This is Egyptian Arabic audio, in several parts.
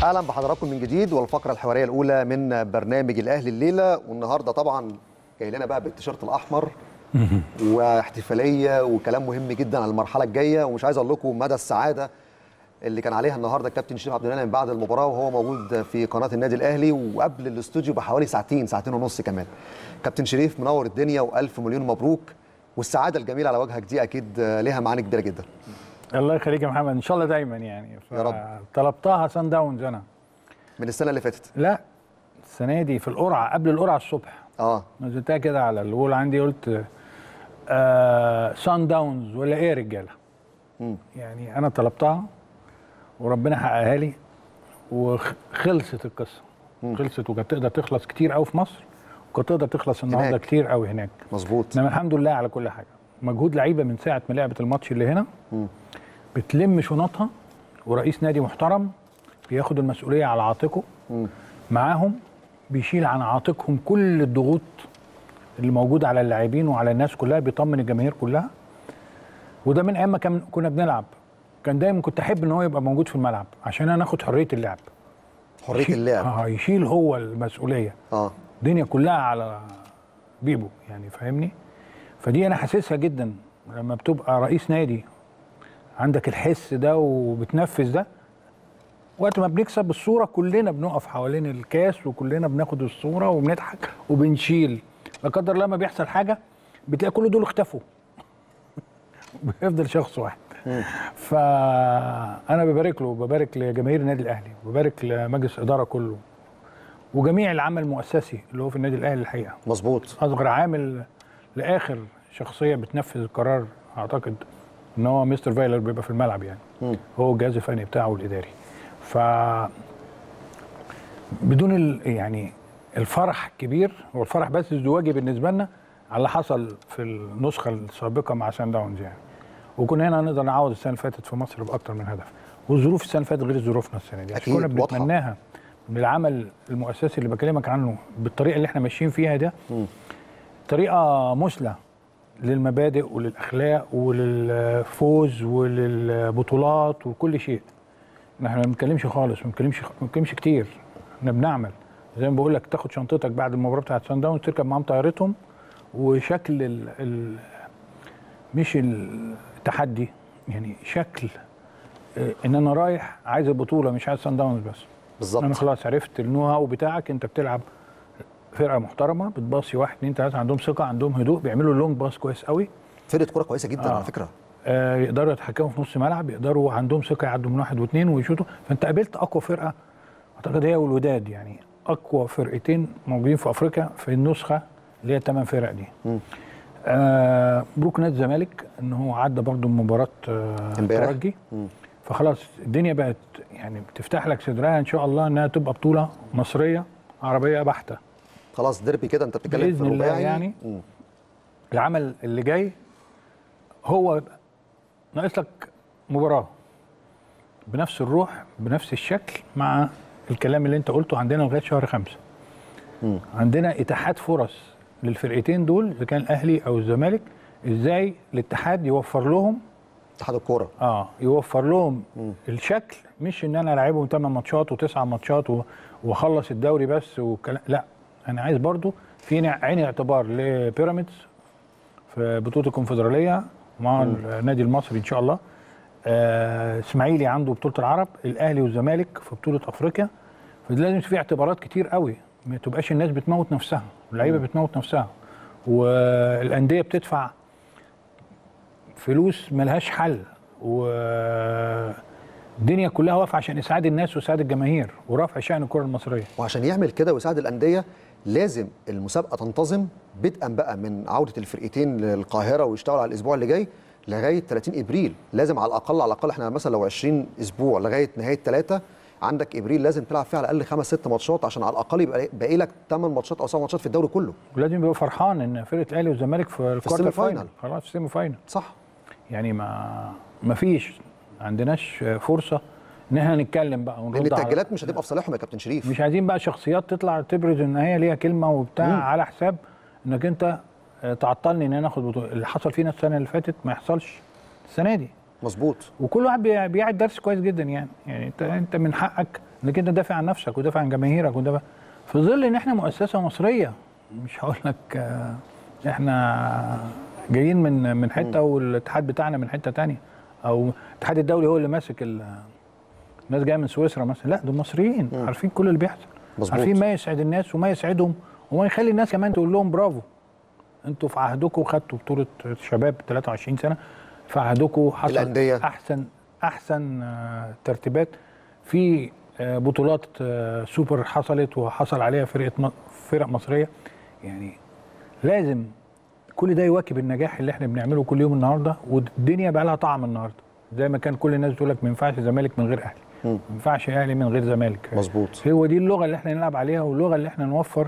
اهلا بحضراتكم من جديد والفقره الحواريه الاولى من برنامج الاهلي الليله والنهارده طبعا جاي لنا بقى بالتيشيرت الاحمر واحتفاليه وكلام مهم جدا عن المرحله الجايه ومش عايز اقول لكم مدى السعاده اللي كان عليها النهارده الكابتن شريف عبد المنعم بعد المباراه وهو موجود في قناه النادي الاهلي وقبل الاستوديو بحوالي ساعتين ساعتين ونص كمان كابتن شريف منور الدنيا والف مليون مبروك والسعاده الجميله على وجهك دي اكيد ليها معاني كبيره جدا الله يخليك يا محمد ان شاء الله دايما يعني يا رب. طلبتها سان داونز انا من السنه اللي فاتت لا السنه دي في القرعه قبل القرعه الصبح اه نزلتها كده على الوول عندي قلت آه سان داونز ولا ايه يا رجاله مم. يعني انا طلبتها وربنا حققها لي وخلصت القصه مم. خلصت وكانت تقدر تخلص كتير قوي في مصر وكانت تقدر تخلص النهارده هناك. كتير قوي هناك مظبوط انما الحمد لله على كل حاجه مجهود لعيبه من ساعه ما لعبت الماتش اللي هنا مم. بتلم شنطها ورئيس نادي محترم بياخد المسؤوليه على عاتقه مم. معاهم بيشيل عن عاتقهم كل الضغوط اللي موجوده على اللاعبين وعلى الناس كلها بيطمن الجماهير كلها وده من ايام ما كان كنا بنلعب كان دايما كنت احب ان هو يبقى موجود في الملعب عشان انا اخد حريه اللعب حريه يشيل- اللعب اه يشيل هو المسؤوليه اه الدنيا كلها على بيبو يعني فاهمني فدي انا حاسسها جدا لما بتبقى رئيس نادي عندك الحس ده وبتنفذ ده وقت ما بنكسب الصوره كلنا بنقف حوالين الكاس وكلنا بناخد الصوره وبنضحك وبنشيل لا قدر الله ما بيحصل حاجه بتلاقي كل دول اختفوا بيفضل شخص واحد فانا ببارك له وببارك لجماهير النادي الاهلي وببارك لمجلس الاداره كله وجميع العمل المؤسسي اللي هو في النادي الاهلي الحقيقه مظبوط اصغر عامل لاخر شخصيه بتنفذ القرار اعتقد ان هو مستر فايلر بيبقى في الملعب يعني مم. هو الجهاز الفني بتاعه الاداري ف بدون ال... يعني الفرح كبير هو الفرح بس ازدواجي بالنسبه لنا على اللي حصل في النسخه السابقه مع سان داونز يعني وكنا هنا نقدر نعوض السنه اللي فاتت في مصر باكتر من هدف والظروف السنه اللي فاتت غير ظروفنا السنه دي عشان أكيد، كنا واضحة. بنتمناها بالعمل المؤسسي اللي بكلمك عنه بالطريقه اللي احنا ماشيين فيها ده مم. طريقه مثلى للمبادئ وللاخلاق وللفوز وللبطولات وكل شيء احنا ما بنتكلمش خالص ما بنتكلمش ما بنتكلمش كتير احنا بنعمل زي ما بقول لك تاخد شنطتك بعد المباراه بتاعت سان داونز تركب معاهم طيارتهم وشكل ال ال مش التحدي يعني شكل اه، ان انا رايح عايز البطوله مش عايز سان داونز بس بالظبط انا خلاص عرفت النو هاو بتاعك انت بتلعب فرقه محترمه بتباصي واحد اتنين تلاته عندهم ثقه عندهم هدوء بيعملوا اللونج باس كويس قوي فرقه كوره كويسه جدا آه. على فكره آه يقدروا يتحكموا في نص ملعب يقدروا عندهم ثقه يعدوا من واحد واثنين ويشوطوا فانت قابلت اقوى فرقه اعتقد هي والوداد يعني اقوى فرقتين موجودين في افريقيا في النسخه اللي هي الثمان فرق دي مم. آه بروك نادي الزمالك ان هو عدى برضه مباراه آه امبارح. الترجي مم. فخلاص الدنيا بقت يعني بتفتح لك صدرها ان شاء الله انها تبقى بطوله مصريه عربيه بحته خلاص ديربي كده انت بتتكلم في بإذن الله رباعي يعني. مم. العمل اللي جاي هو ناقص لك مباراه بنفس الروح بنفس الشكل مع الكلام اللي انت قلته عندنا لغايه شهر خمسة مم. عندنا اتاحات فرص للفرقتين دول اذا كان الاهلي او الزمالك ازاي الاتحاد يوفر لهم اتحاد الكوره اه يوفر لهم مم. الشكل مش ان انا العبهم 8 ماتشات و9 ماتشات و- واخلص الدوري بس والكلام لا انا عايز برضو في نع- عين اعتبار لبيراميدز في بطوله الكونفدراليه مع النادي المصري ان شاء الله آه، اسماعيلي عنده بطوله العرب الاهلي والزمالك في بطوله افريقيا فلازم في اعتبارات كتير قوي ما تبقاش الناس بتموت نفسها اللعيبه بتموت نفسها والانديه بتدفع فلوس ملهاش حل والدنيا كلها واقفه عشان اسعاد الناس واسعاد الجماهير ورفع شان الكره المصريه وعشان يعمل كده ويساعد الانديه لازم المسابقه تنتظم بدءا بقى من عوده الفرقتين للقاهره ويشتغلوا على الاسبوع اللي جاي لغايه 30 ابريل لازم على الاقل على الاقل احنا مثلا لو 20 اسبوع لغايه نهايه ثلاثه عندك ابريل لازم تلعب فيها على الاقل خمس ست ماتشات عشان على الاقل يبقى باقي لك 8 ماتشات او 7 ماتشات في الدوري كله ولازم يبقى فرحان ان فرقه الاهلي والزمالك في الكوارتر السيمي فاينل فاينل. خلاص في السيمي فاينل صح يعني ما ما فيش ما عندناش فرصه ان احنا نتكلم بقى لان ونرد على- التاجيلات مش هتبقى في صالحهم يا كابتن شريف مش عايزين بقى شخصيات تطلع تبرز ان هي ليها كلمه وبتاع مم. على حساب انك انت آه، تعطلني ان انا اخد بطوله اللي حصل فينا السنه اللي فاتت ما يحصلش السنه دي مظبوط وكل واحد بي- بيعد درس كويس جدا يعني يعني انت انت من حقك انك انت تدافع عن نفسك وتدافع عن جماهيرك وتدافع في ظل ان احنا مؤسسه مصريه مش هقول لك آه، احنا جايين من من حته والاتحاد بتاعنا من حته تانية او الاتحاد الدولي هو اللي ماسك ال- الناس جايه من سويسرا مثلا لا دول مصريين عارفين كل اللي بيحصل مظبوط. عارفين ما يسعد الناس وما يسعدهم وما يخلي الناس كمان تقول لهم برافو انتوا في عهدكم خدتوا بطوله شباب 23 سنه في عهدكم حصل الأندية. احسن احسن آه، ترتيبات في آه، بطولات آه، سوبر حصلت وحصل عليها فرقه م- فرق مصريه يعني لازم كل ده يواكب النجاح اللي احنا بنعمله كل يوم النهارده والدنيا بقى لها طعم النهارده زي ما كان كل الناس تقول لك ما ينفعش زمالك من غير اهلي ما ينفعش اهلي من غير زمالك مظبوط هو دي اللغه اللي احنا نلعب عليها واللغه اللي احنا نوفر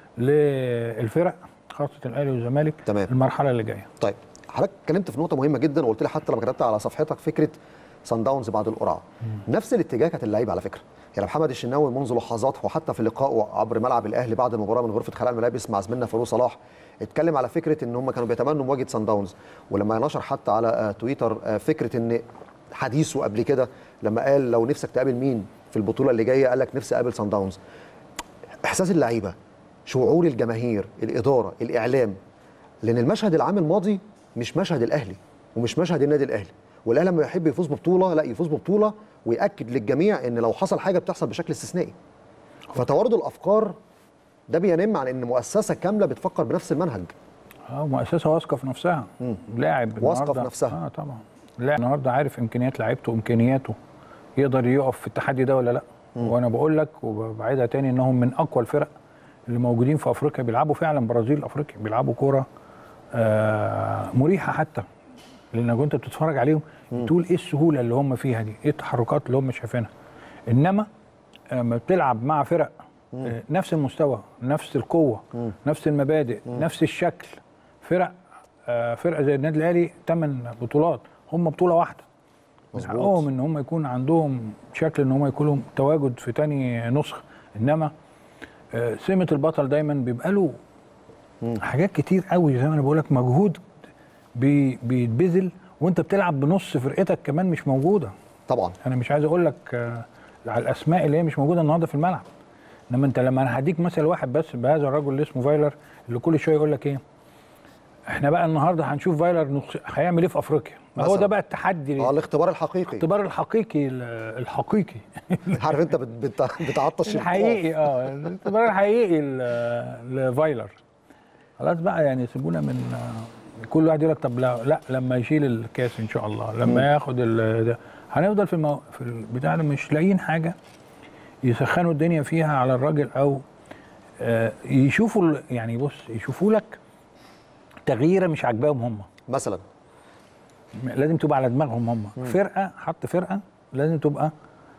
للفرق خاصه الاهلي والزمالك تمام. المرحله اللي جايه طيب حضرتك اتكلمت في نقطه مهمه جدا وقلت لي حتى لما كتبت على صفحتك فكره سان داونز بعد القرعه نفس الاتجاه كانت اللعيبه على فكره يعني محمد الشناوي منذ لحظات وحتى في لقائه عبر ملعب الاهلي بعد المباراه من غرفه خلاء الملابس مع زميلنا فاروق صلاح اتكلم على فكره ان هم كانوا بيتمنوا مواجهه سان داونز ولما نشر حتى على آه، تويتر آه، فكره ان حديثه قبل كده لما قال لو نفسك تقابل مين في البطوله اللي جايه قال لك نفسي اقابل سان داونز احساس اللعيبه شعور الجماهير الاداره الاعلام لان المشهد العام الماضي مش مشهد الاهلي ومش مشهد النادي الاهلي والاهلي لما يحب يفوز ببطوله لا يفوز ببطوله وياكد للجميع ان لو حصل حاجه بتحصل بشكل استثنائي فتوارد الافكار ده بينم عن ان مؤسسه كامله بتفكر بنفس المنهج اه مؤسسه واثقه في نفسها لاعب واثقة في النهاردة- نفسها. اه طبعا لاعب النهارده عارف امكانيات لعيبته وامكانياته يقدر يقف في التحدي ده ولا لا وانا بقول لك وبعيدها تاني انهم من اقوى الفرق اللي موجودين في افريقيا بيلعبوا فعلا برازيل افريقيا بيلعبوا كوره آه مريحه حتى لانك انت بتتفرج عليهم تقول ايه السهوله اللي هم فيها دي ايه التحركات اللي هم شايفينها انما لما بتلعب مع فرق آه، نفس المستوى نفس القوه نفس المبادئ نفس الشكل فرق آه، فرقه زي النادي الاهلي ثمان بطولات هم بطوله واحده من مظبوط. حقهم ان هم يكون عندهم شكل ان هم يكونوا تواجد في تاني نسخه انما آه، سمه البطل دايما بيبقى له حاجات كتير قوي زي ما انا بقول لك مجهود بي- بيتبذل وانت بتلعب بنص فرقتك كمان مش موجوده طبعا انا مش عايز اقول لك آه، على الاسماء اللي هي مش موجوده النهارده في الملعب انما انت لما انا هديك مثل واحد بس بهذا الرجل اللي اسمه فايلر اللي كل شويه يقول لك ايه احنا بقى النهارده هنشوف فايلر نخ- هيعمل ايه في افريقيا ما هو مثلا. ده بقى التحدي اه الاختبار الحقيقي الاختبار الحقيقي ال- الحقيقي عارف انت بت- بت- بتعطش الحقيقي اه الاختبار الحقيقي ل- لفايلر خلاص بقى يعني سيبونا من آه، كل واحد يقول لك طب لا, لا لما يشيل الكاس ان شاء الله لما ياخد ال- ده هنفضل في المو... في البتاع ده مش لاقيين حاجه يسخنوا الدنيا فيها على الراجل او آه، يشوفوا ال- يعني بص يشوفوا لك تغييره مش عاجباهم هم مثلا لازم تبقى على دماغهم هم فرقه حط فرقه لازم تبقى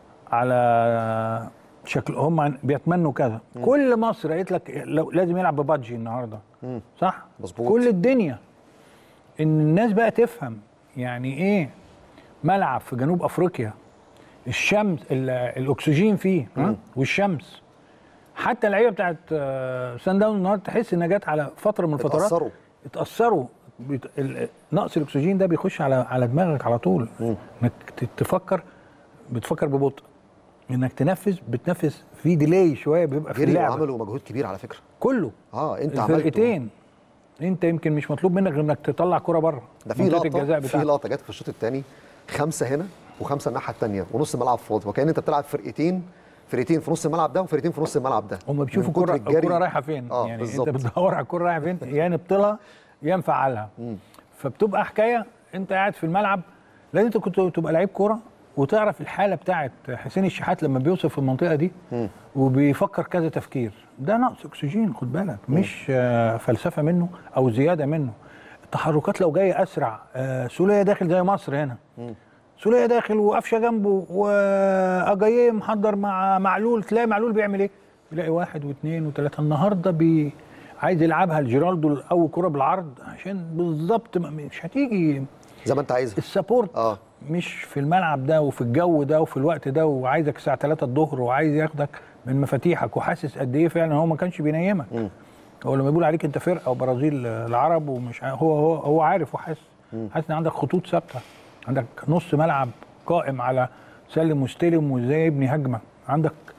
على شكل هم بيتمنوا كذا كل مصر قالت لك لو لازم يلعب ببادجي النهارده صح مظبوط. كل الدنيا ان الناس بقى تفهم يعني ايه ملعب في جنوب افريقيا الشمس ال- الاكسجين فيه ها؟ والشمس حتى اللعيبه بتاعت آه، سان داون النهارده تحس انها جت على فتره من الفترات اتأثروا. اتاثروا بيت... ال- نقص الاكسجين ده بيخش على على دماغك على طول انك ت- تفكر بتفكر ببطء انك تنفذ بتنفذ في ديلي شويه بيبقى في جري اللعبه وعملوا مجهود كبير على فكره كله اه انت عملته الفرقتين انت يمكن مش مطلوب منك غير انك تطلع كرة بره ده في منطقة لقطه الجزاء في بتاعتك لقطه جت في الشوط الثاني خمسه هنا وخمسه الناحيه الثانيه ونص الملعب فاضي وكان انت بتلعب فرقتين فرقتين في نص الملعب ده وفرقتين في نص الملعب ده هم بيشوفوا من كتر الكرة الجري. الكرة رايحة فين اه يعني بالظبط. انت بتدور على الكرة رايحة فين يا نبطلها يا نفعلها فبتبقى حكاية انت قاعد في الملعب لازم انت كنت تبقى لعيب كورة وتعرف الحالة بتاعت حسين الشحات لما بيوصف في المنطقة دي وبيفكر كذا تفكير ده نقص اكسجين خد بالك مش آه، فلسفة منه او زيادة منه التحركات لو جاية اسرع آه، سولية داخل زي مصر هنا سولية داخل وقفشه جنبه واجاييه محضر مع معلول تلاقي معلول بيعمل ايه؟ بيلاقي واحد واثنين وثلاثه النهارده بي عايز يلعبها لجيرالدو اول كره بالعرض عشان بالظبط ما- مش هتيجي زي ما انت عايزها السبورت اه مش في الملعب ده وفي الجو ده وفي الوقت ده وعايزك الساعه 3 الظهر وعايز ياخدك من مفاتيحك وحاسس قد ايه فعلا هو ما كانش بينيمك هو لما بيقول عليك انت فرقه وبرازيل العرب ومش ع- هو هو هو عارف وحاسس حاسس ان عندك خطوط ثابته عندك نص ملعب قائم على سلم واستلم وازاي يبني هجمه عندك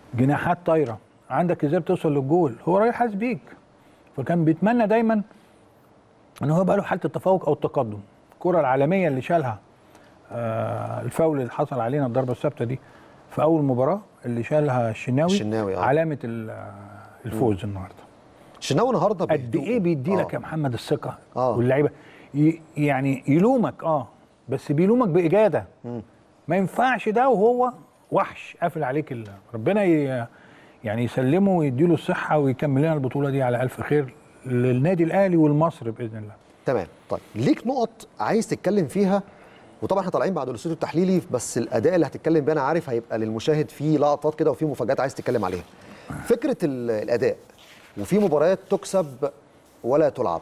جناحات طايره عندك ازاي بتوصل للجول هو رايح حاسس بيك فكان بيتمنى دايما ان هو يبقى له حاله التفوق او التقدم الكره العالميه اللي شالها آه الفاول اللي حصل علينا الضربه الثابته دي في اول مباراه اللي شالها الشناوي, الشناوي، آه. علامه ال- آه، الفوز النهارده الشناوي النهارده قد بهدوء. ايه بيدي لك آه. يا محمد الثقه آه. واللعيبه ي- يعني يلومك اه بس بيلومك باجاده ما ينفعش ده وهو وحش قافل عليك ال- ربنا ي- يعني يسلمه ويديله الصحه ويكمل لنا البطوله دي على الف خير للنادي الاهلي والمصر باذن الله تمام طيب ليك نقط عايز تتكلم فيها وطبعا احنا طالعين بعد الاستوديو التحليلي بس الاداء اللي هتتكلم بيه انا عارف هيبقى للمشاهد فيه لقطات كده وفيه مفاجات عايز تتكلم عليها فكره ال- الاداء وفي مباريات تكسب ولا تلعب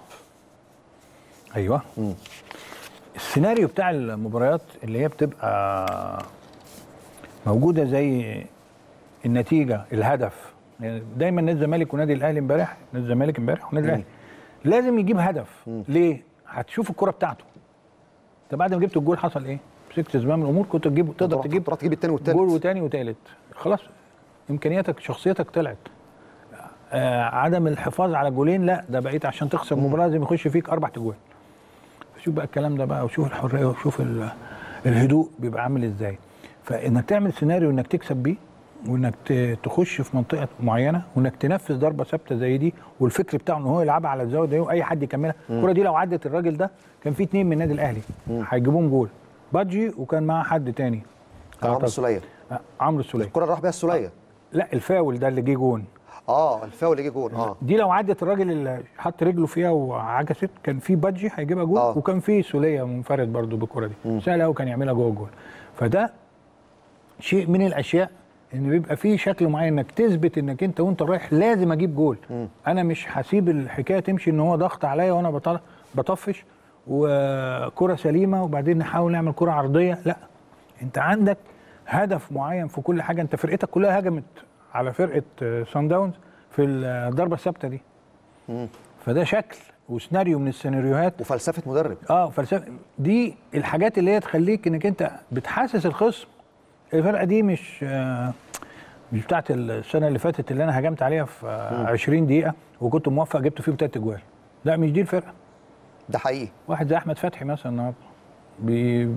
ايوه السيناريو بتاع المباريات اللي هي بتبقى موجوده زي النتيجه الهدف يعني دايما نادي الزمالك ونادي الاهلي امبارح نادي الزمالك امبارح ونادي الاهلي لازم يجيب هدف ليه؟ هتشوف الكره بتاعته انت بعد ما جبت الجول حصل ايه؟ مسكت زمام الامور كنت تجيب تقدر تروح- تجيب تروح تجيب التاني والتالت. جول وتاني وتالت خلاص امكانياتك شخصيتك طلعت آه عدم الحفاظ على جولين لا ده بقيت عشان تخسر المباراه لازم يخش فيك اربع تجوال شوف بقى الكلام ده بقى وشوف الحريه وشوف ال- الهدوء بيبقى عامل ازاي فانك تعمل سيناريو انك تكسب بيه وانك ت- تخش في منطقه معينه وانك تنفذ ضربه ثابته زي دي والفكر بتاعه ان هو يلعبها على الزاويه دي واي حد يكملها الكره دي لو عدت الراجل ده كان في اتنين من النادي الاهلي هيجيبوهم جول بادجي وكان معاه حد تاني كان عمرو السوليه آه، عمرو السوليه الكره اللي راح بيها السوليه لا الفاول ده اللي جه جون اه الفاول اللي جه جون اه دي لو عدت الراجل اللي حط رجله فيها وعكست كان في بادجي هيجيبها جول آه. وكان في سوليه منفرد برضو بالكره دي سهل قوي كان يعملها جوه الجول فده شيء من الاشياء ان بيبقى في شكل معين انك تثبت انك انت وانت رايح لازم اجيب جول انا مش هسيب الحكايه تمشي ان هو ضغط عليا وانا بطل بطفش وكره سليمه وبعدين نحاول نعمل كره عرضيه لا انت عندك هدف معين في كل حاجه انت فرقتك كلها هجمت على فرقه سان داونز في الضربه الثابته دي فده شكل وسيناريو من السيناريوهات وفلسفه مدرب اه فلسفه دي الحاجات اللي هي تخليك انك انت بتحسس الخصم الفرقه دي مش آه مش بتاعت السنه اللي فاتت اللي انا هجمت عليها في آه 20 دقيقه وكنت موفق جبت فيهم ثلاث اجوال لا مش دي الفرقه ده حقيقي واحد زي احمد فتحي مثلا النهارده بي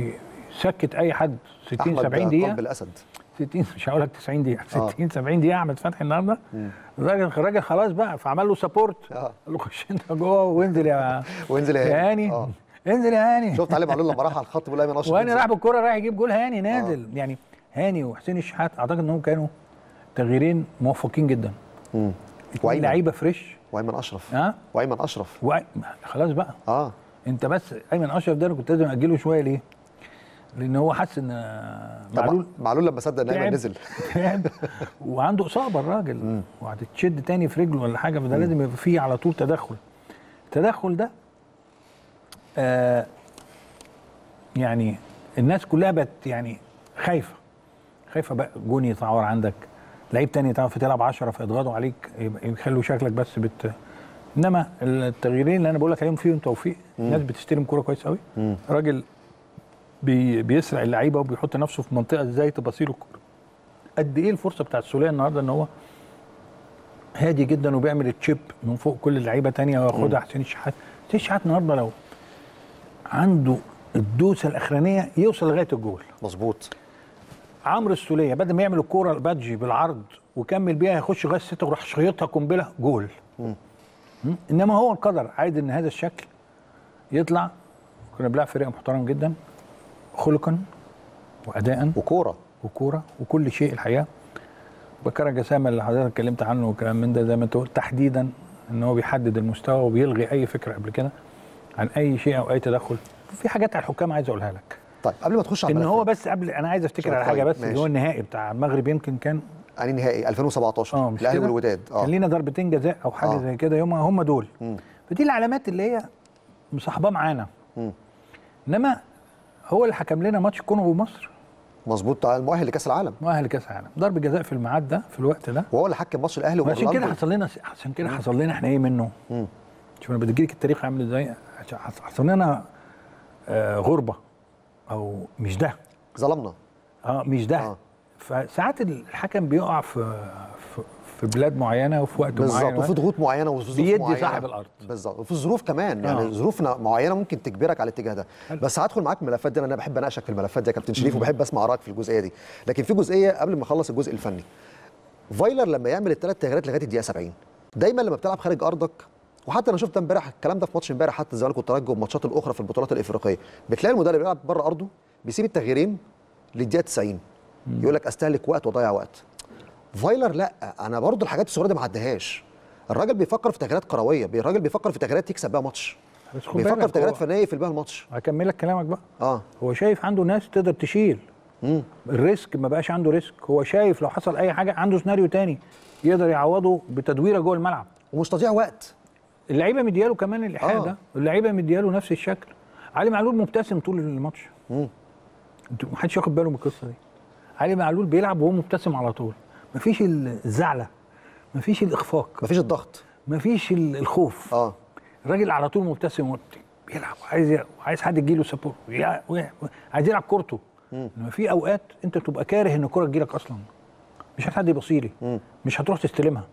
بيسكت اي حد 60 احمد 70 دقيقه قلب الاسد 60 مش هقول لك 90 دقيقه آه. 60 70 دقيقه احمد فتحي النهارده الراجل الراجل خلاص بقى فعمل له سبورت آه. قال له خش انت جوه وانزل يا وانزل يا يا هاني. هاني آه. انزل يا هاني شفت علي معلول لما راح على الخط بيقول ايمن اشرف وهاني انزل. راح بالكوره رايح يجيب جول هاني نازل يعني هاني وحسين الشحات اعتقد انهم كانوا تغييرين موفقين جدا مم. اتنين وأيمن. لعيبه فريش وايمن اشرف ها وايمن اشرف و... خلاص بقى اه انت بس ايمن اشرف ده انا كنت لازم اجله شويه ليه؟ لان هو حس ان طب معلول معلول لما صدق ان ايمن تعب. نزل تعب وعنده اصابه الراجل وهتتشد تاني في رجله ولا حاجه فده لازم يبقى فيه على طول تدخل التدخل ده آه يعني الناس كلها بقت يعني خايفه خايفه بقى جون يتعور عندك لعيب تاني تعرف تلعب 10 فيضغطوا عليك يبقى يخلوا شكلك بس بت انما التغييرين اللي انا بقول لك عليهم فيهم توفيق الناس بتستلم كوره كويس قوي راجل بي بيسرع اللعيبه وبيحط نفسه في منطقه ازاي تبصيله الكوره قد ايه الفرصه بتاعت السوليه النهارده ان هو هادي جدا وبيعمل التشيب من فوق كل اللعيبه تانية وياخدها حسين الشحات حسين الشحات النهارده لو عنده الدوسه الاخرانيه يوصل لغايه الجول مظبوط عمرو السوليه بدل ما يعمل الكوره البادجي بالعرض وكمل بيها يخش لغايه السته ويروح شيطها قنبله جول مم. انما هو القدر عايز ان هذا الشكل يطلع كنا بنلعب فريق محترم جدا خلقا واداء وكوره وكوره وكل شيء الحقيقه بكره جسامه اللي حضرتك اتكلمت عنه وكلام من ده زي ما انت قلت تحديدا ان هو بيحدد المستوى وبيلغي اي فكره قبل كده عن اي شيء او اي تدخل في حاجات على الحكام عايز اقولها لك طيب قبل ما تخش على ان الملف هو بس قبل انا عايز افتكر على طيب، حاجه بس اللي ماشي. هو النهائي بتاع المغرب يمكن كان انهي نهائي 2017 اه مش الاهلي كده؟ والوداد اه كان لينا ضربتين جزاء او حاجه آه. زي كده يومها هم دول مم. فدي العلامات اللي هي مصاحباه معانا مم. انما هو اللي حكم لنا ماتش كونغو ومصر مظبوط بتاع المؤهل لكاس العالم مؤهل لكاس العالم ضرب جزاء في الميعاد ده في الوقت ده وهو اللي حكم ماتش الاهلي عشان كده واورلاندو حصل لنا عشان كده حصل لنا احنا ايه منه مم. شوف انا بديك التاريخ عامل ازاي عشان حصل لنا آه غربه او مش ده ظلمنا اه مش ده آه. فساعات الحكم بيقع في في, في بلاد معينه وفي وقت بالظبط معين وفي ضغوط معينه وفي ظروف بيدي معينه صاحب الأرض. بالظبط وفي ظروف كمان يعني آه. ظروف معينه ممكن تجبرك على الاتجاه ده بس هدخل معاك الملفات دي لأن انا بحب اناقشك في الملفات دي يا كابتن شريف وبحب اسمع ارائك في الجزئيه دي لكن في جزئيه قبل ما اخلص الجزء الفني فايلر لما يعمل الثلاث تغييرات لغايه الدقيقه 70 دايما لما بتلعب خارج ارضك وحتى انا شفت امبارح الكلام ده في ماتش امبارح حتى الزمالك والترجي والماتشات الاخرى في البطولات الافريقيه بتلاقي المدرب بيلعب بره ارضه بيسيب التغييرين للدقيقه 90 يقول لك استهلك وقت واضيع وقت فايلر لا انا برضو الحاجات الصغيره دي ما عدهاش الراجل بيفكر في تغييرات كرويه الراجل بيفكر في تغييرات يكسب بيها ماتش بس خد بيفكر بالك في تغييرات هو- فنيه يقفل بيها الماتش هكمل لك كلامك بقى اه هو شايف عنده ناس تقدر تشيل مم. الريسك ما بقاش عنده ريسك هو شايف لو حصل اي حاجه عنده سيناريو تاني يقدر يعوضه بتدويره جوه الملعب ومش تضييع وقت اللعيبه مدياله كمان الايحاء آه. ده اللعيبه مدياله نفس الشكل علي معلول مبتسم طول الماتش مم. انتوا محدش واخد باله من القصه دي علي معلول بيلعب وهو مبتسم على طول مفيش الزعله مفيش الاخفاق مفيش الضغط مفيش ال- الخوف اه الراجل على طول مبتسم وت- بيلعب عايز عايز حد يجيله سبورت ويع- ويع- عايز يلعب كورته انما في اوقات انت بتبقى كاره ان الكوره تجيلك اصلا مش عايز حد يبصيلي مم. مش هتروح تستلمها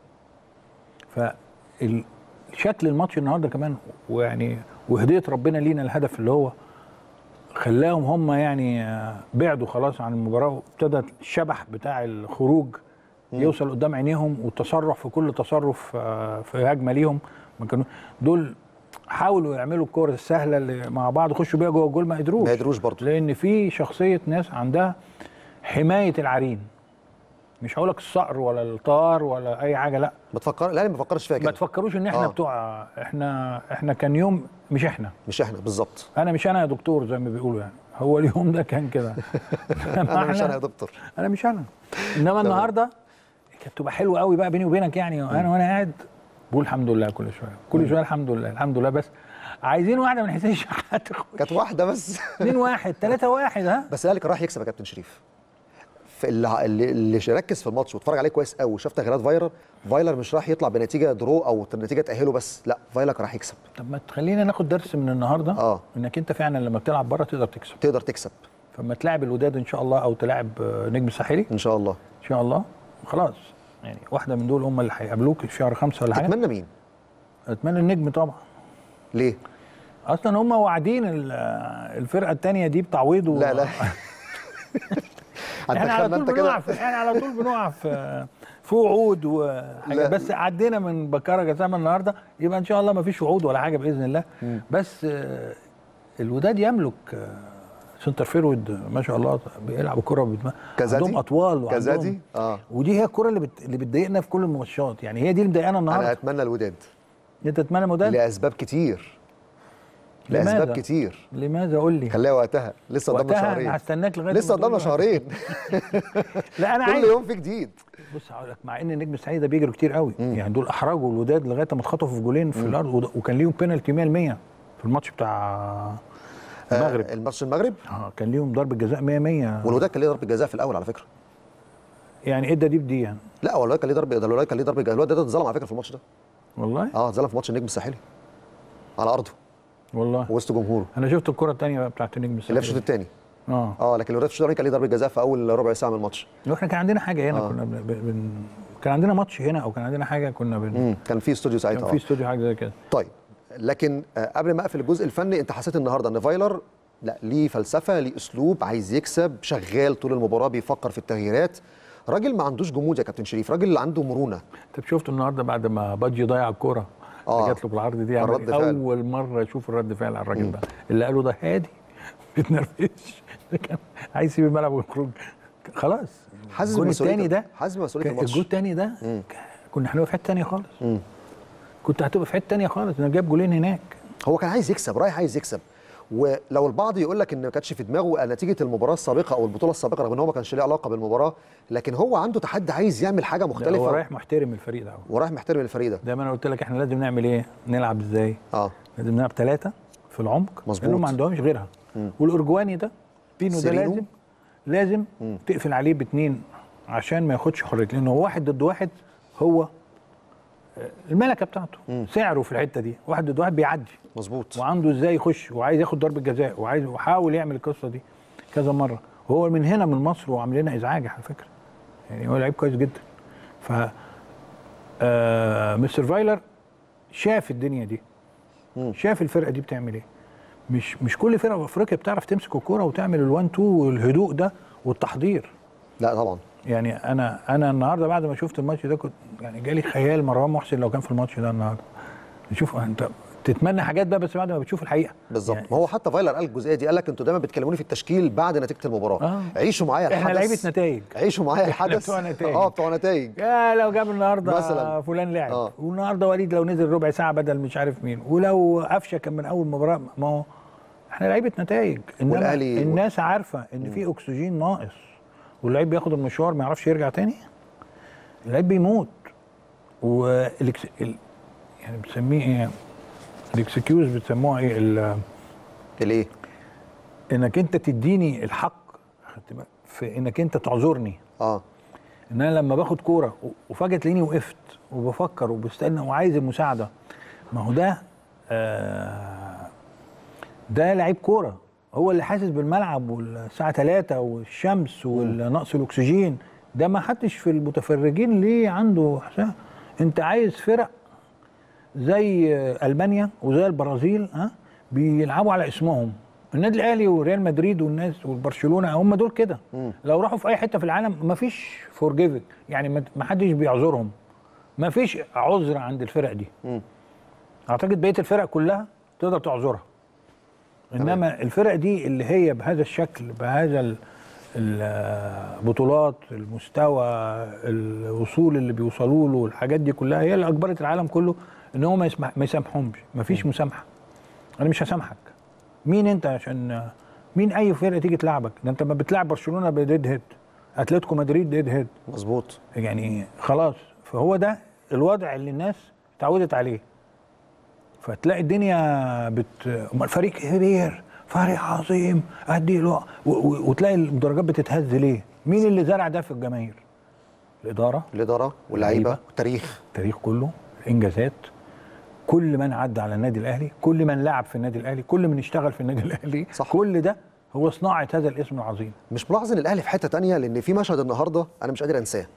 فشكل الماتش النهارده كمان ويعني وهديه ربنا لينا الهدف اللي هو خلاهم هم يعني آه، بعدوا خلاص عن المباراه وابتدى الشبح بتاع الخروج يوصل قدام عينيهم والتصرف في كل تصرف آه، في هجمه ليهم ما كانوا دول حاولوا يعملوا الكور السهله اللي مع بعض يخشوا بيها جوه الجول ما قدروش ما يقدروش برضه لان في شخصيه ناس عندها حمايه العرين مش هقول لك الصقر ولا الطار ولا اي حاجه لا ما تفكر لا ما بفكرش فيها ما كده تفكروش ان احنا آه. آه. بتوع احنا احنا كان يوم مش احنا مش احنا بالظبط انا مش انا يا دكتور زي ما بيقولوا يعني هو اليوم ده كان كده انا مش انا يا دكتور انا مش انا انما النهارده كانت تبقى حلوه قوي بقى بيني وبينك يعني انا وانا قاعد بقول الحمد لله كل شويه كل شويه الحمد لله الحمد لله بس عايزين واحده من حسين الشحات تخش كانت واحده بس 2 1 3 1 ها بس الاهلي كان رايح يكسب يا كابتن شريف في اللي اللي, اللي ركز في الماتش واتفرج عليه كويس قوي وشاف تغييرات فايلر فايلر مش راح يطلع بنتيجه درو او نتيجه تاهله بس لا فايلر كان راح يكسب طب ما تخلينا ناخد درس من النهارده آه. انك انت فعلا لما بتلعب بره تقدر تكسب تقدر تكسب فما تلاعب الوداد ان شاء الله او تلاعب آه، نجم ساحلي ان شاء الله ان شاء الله خلاص يعني واحده من دول هم اللي هيقابلوك في شهر خمسة ولا حاجه تتمنى مين اتمنى النجم طبعا ليه اصلا هم واعدين ال- الفرقه الثانيه دي بتعويض و- لا لا احنا على هتدخلنا طول انت بنقع كده في احنا على طول بنقع في في وعود وحاجه لا. بس عدينا من بكاره جسامه النهارده يبقى ان شاء الله ما فيش وعود ولا حاجه باذن الله بس آه، الوداد يملك آه، سنتر فيرود ما شاء الله بيلعب الكره بيتم- كزادي؟ عندهم اطوال وعندهم كزادي اه ودي هي الكره اللي بت... اللي بتضايقنا في كل الماتشات يعني هي دي اللي مضايقانا انا النهارده اتمنى الوداد انت تتمنى مودان لاسباب كتير لماذا؟ لاسباب كتير لماذا قول لي خليها وقتها لسه قدامنا وقتها انا شهرين هستناك لغايه لسه ما تقول قدامنا لي. شهرين لا انا كل عايز يوم في جديد بص هقول لك مع ان النجم السعيد ده بيجروا كتير قوي يعني دول احرجوا الوداد لغايه ما اتخطفوا في جولين في الارض وده- وكان ليهم بينالتي 100 في الماتش بتاع المغرب آه الماتش المغرب اه كان ليهم ضربه جزاء 100 100 والوداد كان ليه ضربه جزاء في الاول على فكره يعني ادى دي بدي يعني لا هو الوداد كان ليه ضربه ده الوداد كان ليه ضربه جزاء الوداد ده اتظلم على فكره في الماتش ده والله اه اتظلم في ماتش النجم الساحلي على ارضه والله وسط جمهوره انا شفت الكره الثانيه بقى بتاعت النجم اللي في الشوط السعيد الثاني اه اه لكن الوداد في الشوط الثاني كان ليه ضربه جزاء في اول ربع ساعه من الماتش واحنا كان عندنا حاجه هنا آه. كنا بن... بن... كان عندنا ماتش هنا او كان عندنا حاجه كنا بن... امم كان في استوديو ساعتها كان آه. في استوديو حاجه زي كده طيب لكن آه، قبل ما اقفل الجزء الفني انت حسيت النهارده ان فايلر لا ليه فلسفه ليه اسلوب عايز يكسب شغال طول المباراه بيفكر في التغييرات راجل ما عندوش جمود يا كابتن شريف راجل اللي عنده مرونه طب شفت النهارده بعد ما بادجي ضيع الكوره آه. اللي جات له بالعرض دي عمل الرد إيه؟ فعل. اول مره اشوف الرد فعل على الراجل ده اللي قاله ده هادي ما بيتنرفزش ده كان عايز يسيب الملعب ويخرج خلاص حاسس الجون بمسؤولية- الثاني ده حاسس بمسؤوليه كان الماتش الجون الثاني ده كنا هنبقى في حته ثانيه خالص كنت هتبقى في حته ثانيه خالص انا جايب جولين هناك هو كان عايز يكسب رايح عايز يكسب ولو البعض يقول لك ان ما كانتش في دماغه نتيجه المباراه السابقه او البطوله السابقه رغم ان هو ما كانش ليه علاقه بالمباراه لكن هو عنده تحدي عايز يعمل حاجه لا، مختلفه هو رايح محترم الفريق ده ورايح محترم الفريق ده زي ما انا قلت لك احنا لازم نعمل ايه نلعب ازاي اه لازم نلعب ثلاثة في العمق مظبوط. لانهم ما عندهمش غيرها والارجواني ده بينو ده سيرينو. لازم لازم تقفل عليه باثنين عشان ما ياخدش حريه لانه هو واحد ضد واحد هو آه، الملكه بتاعته سعره في الحته دي واحد ضد واحد بيعدي مظبوط وعنده ازاي يخش وعايز ياخد ضربه جزاء وعايز وحاول يعمل القصه دي كذا مره وهو من هنا من مصر وعامل لنا ازعاج على فكره يعني هو لعيب كويس جدا ف آه مستر فايلر شاف الدنيا دي مم. شاف الفرقه دي بتعمل ايه مش مش كل فرقه في افريقيا بتعرف تمسك الكوره وتعمل الوان تو والهدوء ده والتحضير لا طبعا يعني انا انا النهارده بعد ما شفت الماتش ده كنت يعني جالي خيال مروان محسن لو كان في الماتش ده النهارده شوف انت تتمنى حاجات بقى بس بعد ما بتشوف الحقيقه بالظبط يعني ما هو حتى فايلر قال الجزئيه دي قال لك انتوا دايما بتكلموني في التشكيل بعد نتيجه المباراه آه. عيشوا معايا الحدث احنا لعيبه نتائج عيشوا معايا الحدث بتوع نتائج. اه بتوع نتائج يا لو جاب النهارده مثلاً. فلان لعب آه. والنهارده وليد لو نزل ربع ساعه بدل مش عارف مين ولو قفشه كان من اول مباراه ما هو احنا لعيبه نتائج انما والأهلي- الناس عارفه ان في اكسجين ناقص واللعيب بياخد المشوار ما يعرفش يرجع تاني اللعيب بيموت والإكس... ال... يعني بتسميه ايه الاكسكيوز بتسموها ايه ال... الايه انك انت تديني الحق خدت بالك؟ في انك انت تعذرني اه ان انا لما باخد كوره و- وفجاه تلاقيني وقفت وبفكر وبستنى وعايز المساعده ما هو ده آه ده لعيب كوره هو اللي حاسس بالملعب والساعه 3 والشمس والنقص الاكسجين ده ما حدش في المتفرجين ليه عنده حساب انت عايز فرق زي المانيا وزي البرازيل ها بيلعبوا على اسمهم النادي الاهلي وريال مدريد والناس والبرشلونه هم دول كده لو راحوا في اي حته في العالم ما فيش فورجيفنج يعني ما- ما حدش بيعذرهم ما فيش عذر عند الفرق دي مم. اعتقد بقيه الفرق كلها تقدر تعذرها انما الفرق دي اللي هي بهذا الشكل بهذا ال- البطولات المستوى الوصول اللي بيوصلوا له الحاجات دي كلها هي اللي اجبرت العالم كله ان هو ما يسمح ما يسامحهمش ما فيش مسامحه انا مش هسامحك مين انت عشان مين اي فرقه تيجي تلعبك ده انت ما بتلعب برشلونه بديد هيد اتلتيكو مدريد ديد هيد مظبوط يعني خلاص فهو ده الوضع اللي الناس اتعودت عليه فتلاقي الدنيا بت امال فريق كبير فريق عظيم ادي له و... و... وتلاقي المدرجات بتتهز ليه؟ مين اللي زرع ده في الجماهير؟ الاداره الاداره واللعيبه اللعيبة. والتاريخ التاريخ كله الانجازات كل من عدى على النادي الاهلي كل من لعب في النادي الاهلي كل من اشتغل في النادي الاهلي صح. كل ده هو صناعه هذا الاسم العظيم مش ملاحظ ان الاهلي في حته تانية لان في مشهد النهارده انا مش قادر انساه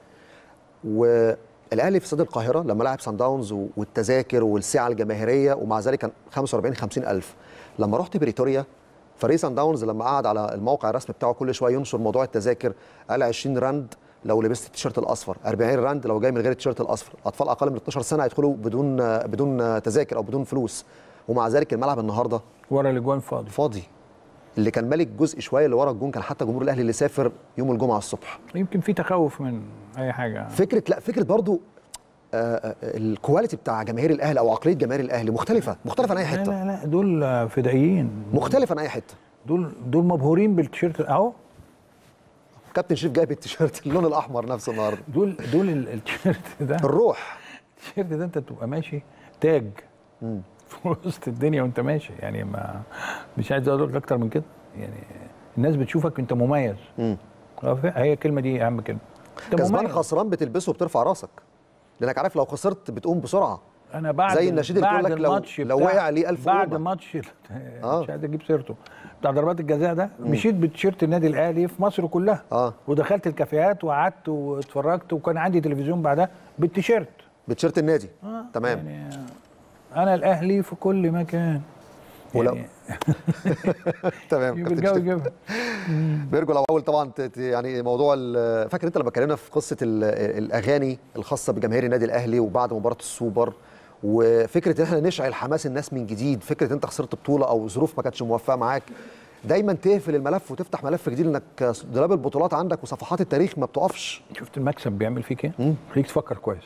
والاهلي في استاد القاهره لما لعب سان داونز و- والتذاكر والسعه الجماهيريه ومع ذلك كان 45 50 الف لما رحت بريتوريا فريق سان داونز لما قعد على الموقع الرسمي بتاعه كل شويه ينشر موضوع التذاكر قال 20 راند لو لبست التيشيرت الاصفر 40 راند لو جاي من غير التيشيرت الاصفر اطفال اقل من 12 سنه هيدخلوا بدون بدون تذاكر او بدون فلوس ومع ذلك الملعب النهارده ورا الاجوان فاضي فاضي اللي كان مالك جزء شويه اللي ورا الجون كان حتى جمهور الاهلي اللي سافر يوم الجمعه الصبح يمكن في تخوف من اي حاجه فكره لا فكره برضو آه، آه، الكواليتي بتاع جماهير الاهلي او عقليه جماهير الاهلي مختلفه مختلفه عن اي لا حته لا لا دول فدائيين مختلفه عن اي حته دول دول مبهورين بالتيشيرت اهو كابتن شريف جايب التيشيرت اللون الاحمر نفسه النهارده دول دول ال- التيشيرت ده الروح التيشيرت ده انت بتبقى ماشي تاج في وسط الدنيا وانت ماشي يعني ما مش عايز اقول لك اكتر من كده يعني الناس بتشوفك انت مميز مم. اه ف- هي الكلمه دي اهم كلمه انت كسبان مميز. خسران بتلبسه وبترفع راسك لانك عارف لو خسرت بتقوم بسرعه انا بعد زي النشيد اللي بعد بيقول لك لو- الماتش لو بتاع- وقع ليه ألف بعد قومة. ماتش آه. مش عايز اجيب سيرته بتاع ضربات الجزاء ده مشيت بتيشيرت النادي الاهلي في مصر كلها اه ودخلت الكافيهات وقعدت واتفرجت وكان عندي تلفزيون بعدها بالتيشيرت بتيشيرت النادي آه، تمام يعني انا الاهلي في كل مكان ولو- يعني تمام يبقى كابتن الجو شريف. يجيبها بيرجو الاول طبعا ت- ت- يعني موضوع ال- فاكر انت لما اتكلمنا في قصه ال- الاغاني الخاصه بجماهير النادي الاهلي وبعد مباراه السوبر وفكره ان احنا نشعل حماس الناس من جديد فكره انت خسرت بطوله او ظروف ما كانتش موفقه معاك دايما تقفل الملف وتفتح ملف جديد انك دولاب البطولات عندك وصفحات التاريخ ما بتقفش شفت المكسب بيعمل فيك ايه؟ يخليك تفكر كويس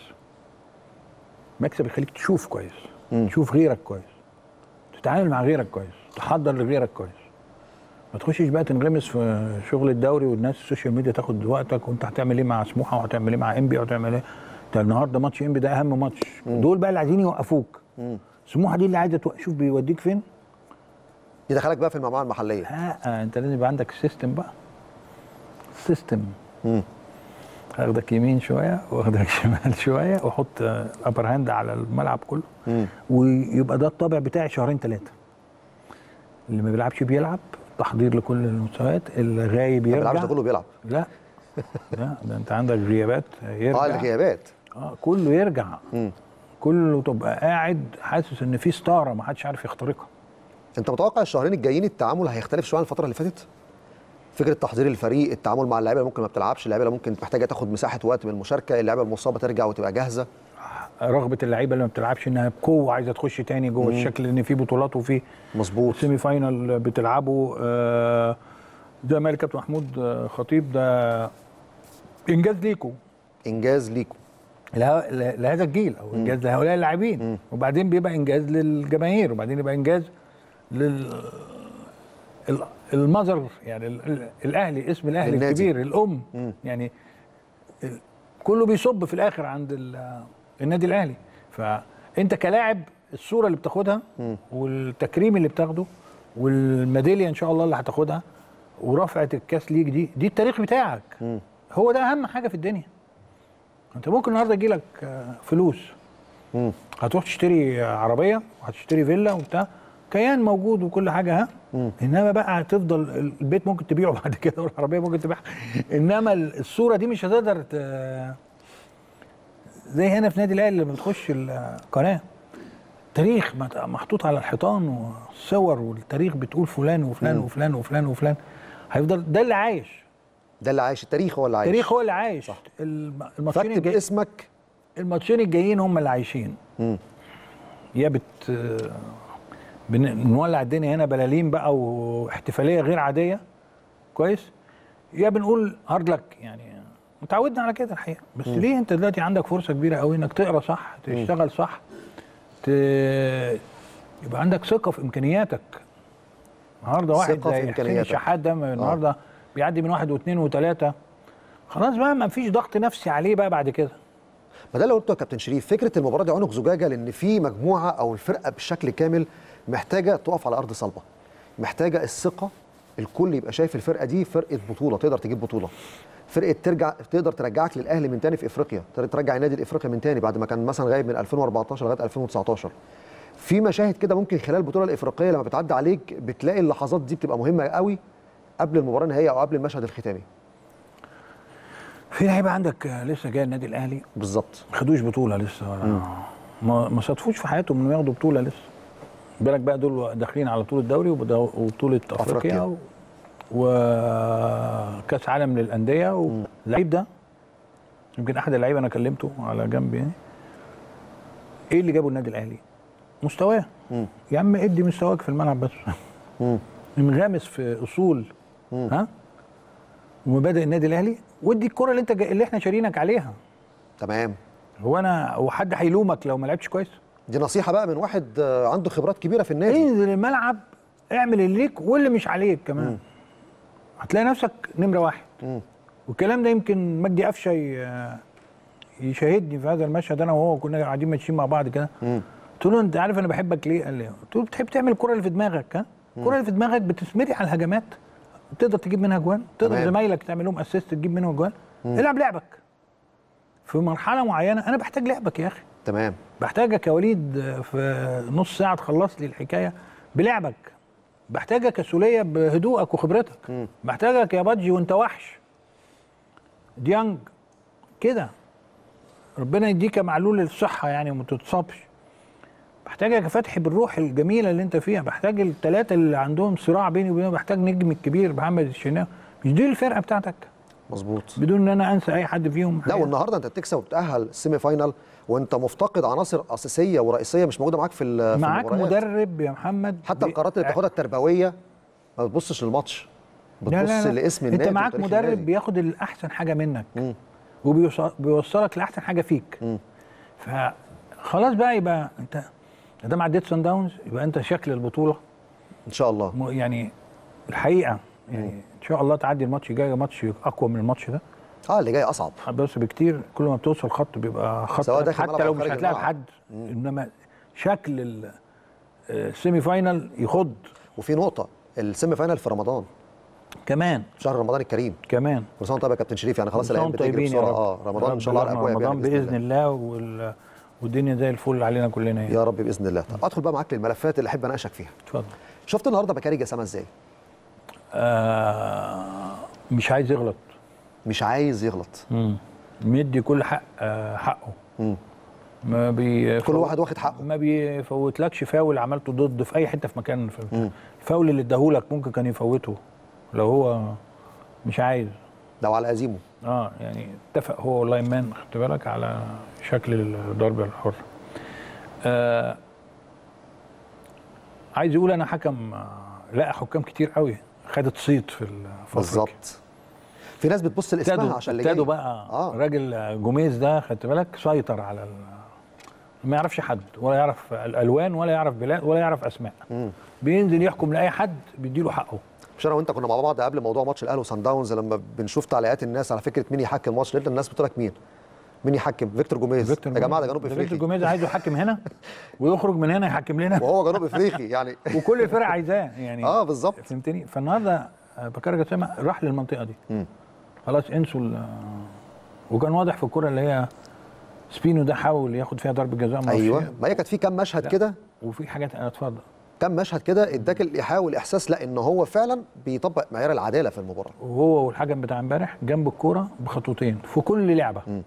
مكسب يخليك تشوف كويس تشوف غيرك كويس تتعامل مع غيرك كويس تحضر لغيرك كويس ما تخشش بقى تنغمس في شغل الدوري والناس السوشيال ميديا تاخد وقتك وانت هتعمل ايه مع سموحه وهتعمل ايه مع انبي وهتعمل ايه ده النهارده ماتش انبي ده اهم ماتش دول بقى اللي عايزين يوقفوك سموحه دي اللي عايزه توقف شوف بيوديك فين يدخلك بقى في المجموعه المحليه لا انت لازم يبقى عندك سيستم بقى سيستم مم. هاخدك يمين شويه واخدك شمال شويه واحط الابر هاند على الملعب كله مم. ويبقى ده الطابع بتاعي شهرين ثلاثه اللي ما بيلعبش بيلعب تحضير لكل المستويات اللي غايب ما بيلعبش يرجع ده كله بيلعب لا ده, ده انت عندك غيابات يرجع اه الغيابات اه كله يرجع مم. كله تبقى قاعد حاسس ان في ستاره ما حدش عارف يخترقها انت متوقع الشهرين الجايين التعامل هيختلف شويه عن الفتره اللي فاتت فكره تحضير الفريق التعامل مع اللعيبه اللي ممكن ما بتلعبش اللعيبه اللي ممكن محتاجه تاخد مساحه وقت من المشاركه اللعيبه المصابه ترجع وتبقى جاهزه رغبه اللعيبه اللي ما بتلعبش انها بقوه عايزه تخش تاني جوه الشكل ان في بطولات وفي مظبوط سيمي فاينال بتلعبوا آه، زي ما قال الكابتن محمود آه، خطيب ده انجاز ليكم انجاز ليكم له- ل- لهذا الجيل او انجاز لهؤلاء اللاعبين وبعدين بيبقى انجاز للجماهير وبعدين يبقى انجاز لل ال- المذر يعني ال- ال- الاهلي اسم الاهلي النادي. الكبير الام يعني ال- كله بيصب في الاخر عند ال- النادي الاهلي فانت كلاعب الصوره اللي بتاخدها والتكريم اللي بتاخده والميداليه ان شاء الله اللي هتاخدها ورفعه الكاس ليك دي دي التاريخ بتاعك هو ده اهم حاجه في الدنيا انت ممكن النهارده يجي لك فلوس مم. هتروح تشتري عربيه وهتشتري فيلا وبتاع كيان موجود وكل حاجه ها انما بقى هتفضل البيت ممكن تبيعه بعد كده والعربيه ممكن تبيعها انما الصوره دي مش هتقدر ت- زي هنا في نادي الاهلي لما بتخش القناه تاريخ مت- محطوط على الحيطان والصور والتاريخ بتقول فلان وفلان وفلان وفلان وفلان هيفضل ده اللي عايش ده اللي عايش التاريخ هو اللي عايش التاريخ هو اللي عايش الم- الماتشين فاكتب الجايين اسمك الماتشين الجايين هم اللي عايشين مم. يا بت بن- بنولع الدنيا هنا بلالين بقى واحتفاليه غير عاديه كويس يا بنقول هارد لك يعني متعودنا على كده الحقيقه بس ليه انت دلوقتي عندك فرصه كبيره قوي انك تقرا صح تشتغل صح ت... يبقى عندك ثقه في امكانياتك النهارده واحد ثقة في زي حسين إمكانياتك. الشحات ده النهارده بيعدي من واحد واثنين وثلاثه خلاص بقى ما فيش ضغط نفسي عليه بقى بعد كده ما ده اللي قلته يا كابتن شريف فكره المباراه دي عنق زجاجه لان في مجموعه او الفرقه بالشكل كامل محتاجه تقف على ارض صلبه محتاجه الثقه الكل يبقى شايف الفرقه دي فرقه بطوله تقدر تجيب بطوله فرقه ترجع تقدر ترجعك للاهلي من تاني في افريقيا تقدر ترجع النادي الافريقي من تاني بعد ما كان مثلا غايب من 2014 لغايه 2019 في مشاهد كده ممكن خلال البطوله الافريقيه لما بتعدي عليك بتلاقي اللحظات دي بتبقى مهمه قوي قبل المباراه النهائيه او قبل المشهد الختامي في لعيبه عندك آه، لسه جاي النادي الاهلي بالظبط ما خدوش بطوله لسه ولا ما ما صادفوش في حياتهم انهم ياخدوا بطوله لسه بالك بقى دول داخلين على بطوله دوري وبدا- وبطوله افريقيا أفريقيا. و- وكاس عالم للانديه واللعيب ده يمكن احد اللعيبه انا كلمته على جنب يعني ايه اللي جابه النادي الاهلي؟ مستواه مم. يا عم ادي مستواك في الملعب بس مم. انغمس في اصول ها ومبادئ النادي الاهلي وادي الكره اللي انت جا... اللي احنا شارينك عليها تمام هو انا هو حد هيلومك لو ما لعبتش كويس دي نصيحه بقى من واحد آه، عنده خبرات كبيره في النادي انزل الملعب اعمل اللي ليك واللي مش عليك كمان هتلاقي نفسك نمره واحد مم. والكلام ده يمكن مجدي قفشه ي- يشاهدني في هذا المشهد انا وهو كنا قاعدين ماشيين مع بعض كده مم. قلت له انت عارف انا بحبك ليه؟ قال لي قلت له بتحب تعمل الكره اللي في دماغك ها؟ الكره اللي في دماغك بتثمري على الهجمات تقدر تجيب منها جوان تقدر تمام. زمايلك تعمل لهم اسيست تجيب منهم جوان العب لعبك في مرحله معينه انا بحتاج لعبك يا اخي تمام بحتاجك يا وليد في نص ساعه تخلص لي الحكايه بلعبك بحتاجك يا سوليه بهدوءك وخبرتك بحتاجك يا بادجي وانت وحش ديانج كده ربنا يديك يا معلول الصحه يعني وما تتصابش بحتاجك يا فتحي بالروح الجميله اللي انت فيها بحتاج الثلاثه اللي عندهم صراع بيني وبينهم بحتاج نجم الكبير محمد الشناوي مش دي الفرقه بتاعتك مظبوط بدون ان انا انسى اي حد فيهم لا والنهارده انت بتكسب وبتاهل السيمي فاينال وانت مفتقد عناصر اساسيه ورئيسيه مش موجوده معاك في ال- في معاك المباريات. مدرب يا محمد حتى بي- القرارات اللي بتاخدها التربويه ما بتبصش للماتش بتبص لا لا لا. لاسم النادي انت معاك وتاريخ مدرب النادي. بياخد الاحسن حاجه منك مم. وبيوصلك لاحسن حاجه فيك مم. فخلاص بقى يبقى انت ما دام عديت سان داونز يبقى انت شكل البطوله ان شاء الله م- يعني الحقيقه يعني ان شاء الله تعدي الماتش الجاي ماتش اقوى من الماتش ده اه اللي جاي اصعب بس بكتير كل ما بتوصل خط بيبقى خط سواء لك، داخل حتى الملعب لو أو مش خارج هتلاعب الملعب. حد انما شكل ال- السيمي فاينال يخض وفي نقطه السيمي فاينال في رمضان كمان شهر رمضان الكريم كمان كل سنه وانت طيب يا كابتن شريف يعني خلاص كل سنة الايام وانتم بتجري طيبين يا بسرعه رب. اه رمضان ان رب شاء الله على بلغنا الابواب يعني رمضان باذن الله وال... والدنيا زي الفل علينا كلنا يعني يا رب باذن الله طب ادخل بقى معاك للملفات اللي احب اناقشك فيها اتفضل شفت النهارده بكاري جسامه ازاي آه مش عايز يغلط مش عايز يغلط مدي كل حق آه، حقه مم. ما بي كل واحد واخد حقه ما بيفوتلكش فاول عملته ضد في اي حته في مكان في الفاول اللي اداهولك ممكن كان يفوته لو هو مش عايز لو على ازيمه اه يعني اتفق هو واللاين مان خدت بالك على شكل الضربه الحره آه عايز يقول انا حكم آه، لا حكام كتير قوي خدت صيت في ال- في أفريقيا. بالظبط في ناس بتبص لاسمها ابتدوا عشان اللي جاي ابتدوا بقى آه. آه. راجل جوميز ده خدت بالك سيطر على ال... ما يعرفش حد ولا يعرف الالوان ولا يعرف بلاد ولا يعرف اسماء مم. بينزل يحكم لاي حد بيديله حقه مش انا وانت كنا مع بعض قبل موضوع ماتش الاهلي وصن داونز لما بنشوف تعليقات الناس على فكره مين يحكم الماتش لقيت الناس بتقول لك مين مين يحكم فيكتور جوميز فيكتور يا جماعه ده جوميز- جنوب فيكتور افريقي جوميز عايزه يحكم هنا ويخرج من هنا يحكم لنا وهو جنوب افريقي يعني وكل الفرق عايزاه يعني اه بالظبط فهمتني فالنهارده آه، بكار جسامه راح للمنطقه دي مم. خلاص انسوا ال- وكان واضح في الكره اللي هي سبينو ده حاول ياخد فيها ضربه جزاء ما ايوه عرفش. ما هي كانت في كام مشهد لا. كده وفي حاجات انا اتفضل كام مشهد كده اداك الايحاء والاحساس لا ان هو فعلا بيطبق معيار العداله في المباراه وهو والحكم بتاع امبارح جنب الكوره بخطوتين في كل لعبه مم.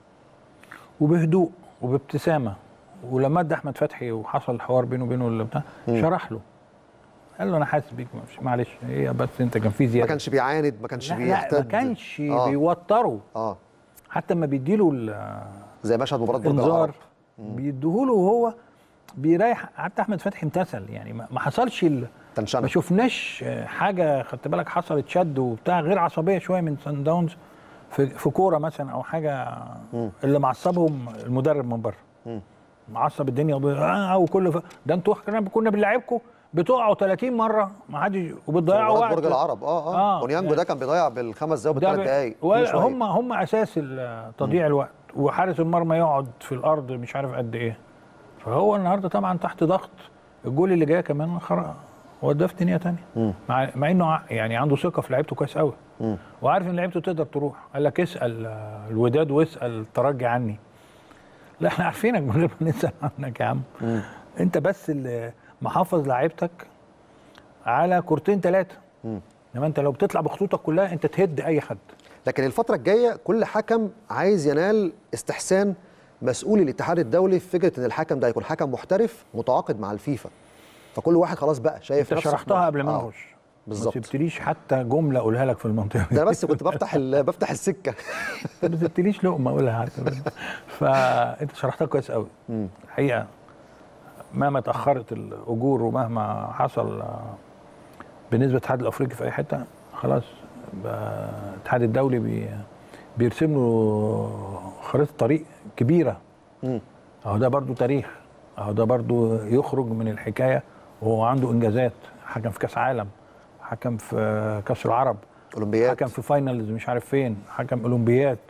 وبهدوء وبابتسامه ولما ادى احمد فتحي وحصل الحوار بينه وبينه اللي بتاع شرح له قال له انا حاسس بيك معلش- معلش هي بس انت كان في ما زياده كانش بيعاند ما كانش لا, لا بيحتد ما كانش آه. بيوتره اه حتى لما بيديله ال- زي مشهد مباراه برج انذار العرب بيديهوله وهو بيريح حتى احمد فتحي امتثل يعني ما ما حصلش ال... تنشنه ما شفناش آه، حاجه خدت بالك حصلت شد وبتاع غير عصبيه شويه من سان داونز في, في كوره مثلا او حاجه اللي معصبهم المدرب من بره مم. معصب الدنيا وب... آه وكل ف... ده انتوا كنا كنا بنلعبكم بتقعوا 30 مره ما حدش وبتضيعوا مباراه وقت برج العرب اه اه, آه، اونيانجو ده كان بيضيع بالخمس دقايق ده وبالثلاث دقايق كل ولا شوية. هم هم اساس ال- تضييع الوقت وحارس المرمى يقعد في الارض مش عارف قد ايه فهو النهارده طبعا تحت ضغط الجول اللي جاي كمان خرق وداه في دنيا تانية مع, مع انه ع- يعني عنده ثقه في لعيبته كويس قوي مم. وعارف ان لعيبته تقدر تروح قال لك اسال آه، الوداد واسال الترجي عني لا احنا عارفينك من غير ما نسال عنك يا عم انت بس اللي محافظ لعيبتك على كورتين ثلاثه انما انت لو بتطلع بخطوطك كلها انت تهد اي حد لكن الفترة الجاية كل حكم عايز ينال استحسان مسؤول الاتحاد الدولي في فكرة ان الحكم ده يكون حكم محترف متعاقد مع الفيفا فكل واحد خلاص بقى شايف انت نفسه شرحتها في- قبل ما آه، نخش ما بالظبط سبتليش حتى جمله اقولها لك في المنطقه ده انا بس كنت بفتح ال- بفتح السكة ما سبتليش لقمه اقولها حتى فانت شرحتها كويس قوي الحقيقه مهما تاخرت الاجور ومهما حصل آه، بالنسبه للاتحاد الافريقي في اي حته خلاص بقى الاتحاد الدولي بي بيرسم له خريطه طريق كبيره مم. اهو ده برضو تاريخ اهو ده برضو يخرج من الحكايه وهو عنده انجازات حكم في كاس عالم حكم في كاس العرب اولمبياد حكم في فاينلز مش عارف فين حكم اولمبياد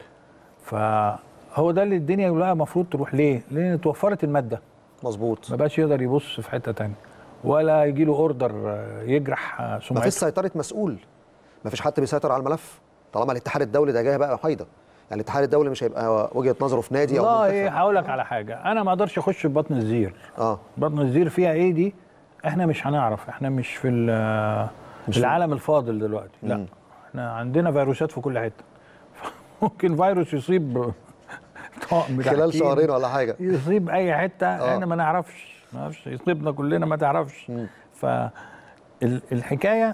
فهو ده اللي الدنيا كلها المفروض تروح ليه لان اتوفرت الماده مظبوط ما بقاش يقدر يبص في حته تانية ولا يجي له اوردر يجرح ما فيش سمعته سيطرة مسؤول ما فيش حد بيسيطر على الملف طالما الاتحاد الدولي ده جاي بقى حيدة يعني الاتحاد الدولي مش هيبقى وجهة نظره في نادي او والله منتخب. هقول لك على حاجه انا ما اقدرش اخش في بطن الزير اه بطن الزير فيها ايه دي احنا مش هنعرف احنا مش في ال- في- العالم الفاضل دلوقتي لا مم. احنا عندنا فيروسات في كل حته ممكن فيروس يصيب طاقم بتاع خلال التيم، شهرين ولا حاجة يصيب اي حته آه. احنا ما نعرفش ما نعرفش يصيبنا كلنا ما تعرفش فالحكايه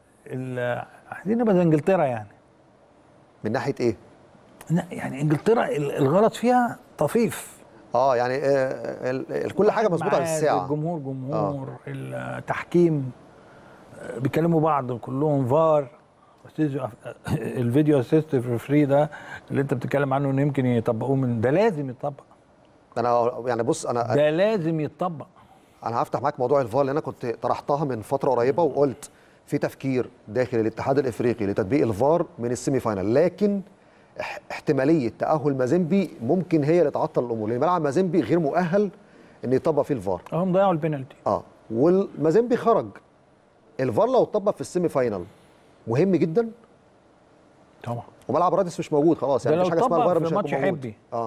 عايزين نبقى زي انجلترا يعني من ناحية ايه لا يعني انجلترا ال- الغلط فيها طفيف اه يعني آه ال- ال- كل حاجة مظبوطة ميعاد، بالساعة الجمهور جمهور التحكيم آه، بيكلموا بعض كلهم فار أستاذ- الفيديو اسيست فري ده اللي انت بتتكلم عنه انه يمكن يطبقوه من ده لازم يطبق انا يعني بص انا ده لازم يتطبق انا هفتح معاك موضوع الفار لان انا كنت طرحتها من فتره قريبه وقلت في تفكير داخل الاتحاد الافريقي لتطبيق الفار من السيمي فاينال لكن اح- احتماليه تاهل مازيمبي ممكن هي اللي تعطل الامور لان ملعب مازيمبي غير مؤهل ان يطبق فيه الفار هم ضيعوا البينالتي اه والمازيمبي خرج الفار لو اتطبق في السيمي فاينال مهم جدا طبعا وملعب رادس مش موجود خلاص يعني ده لو مفيش حاجه اسمها اتطبق الفار في مش ماتش هيكون موجود. حبي. اه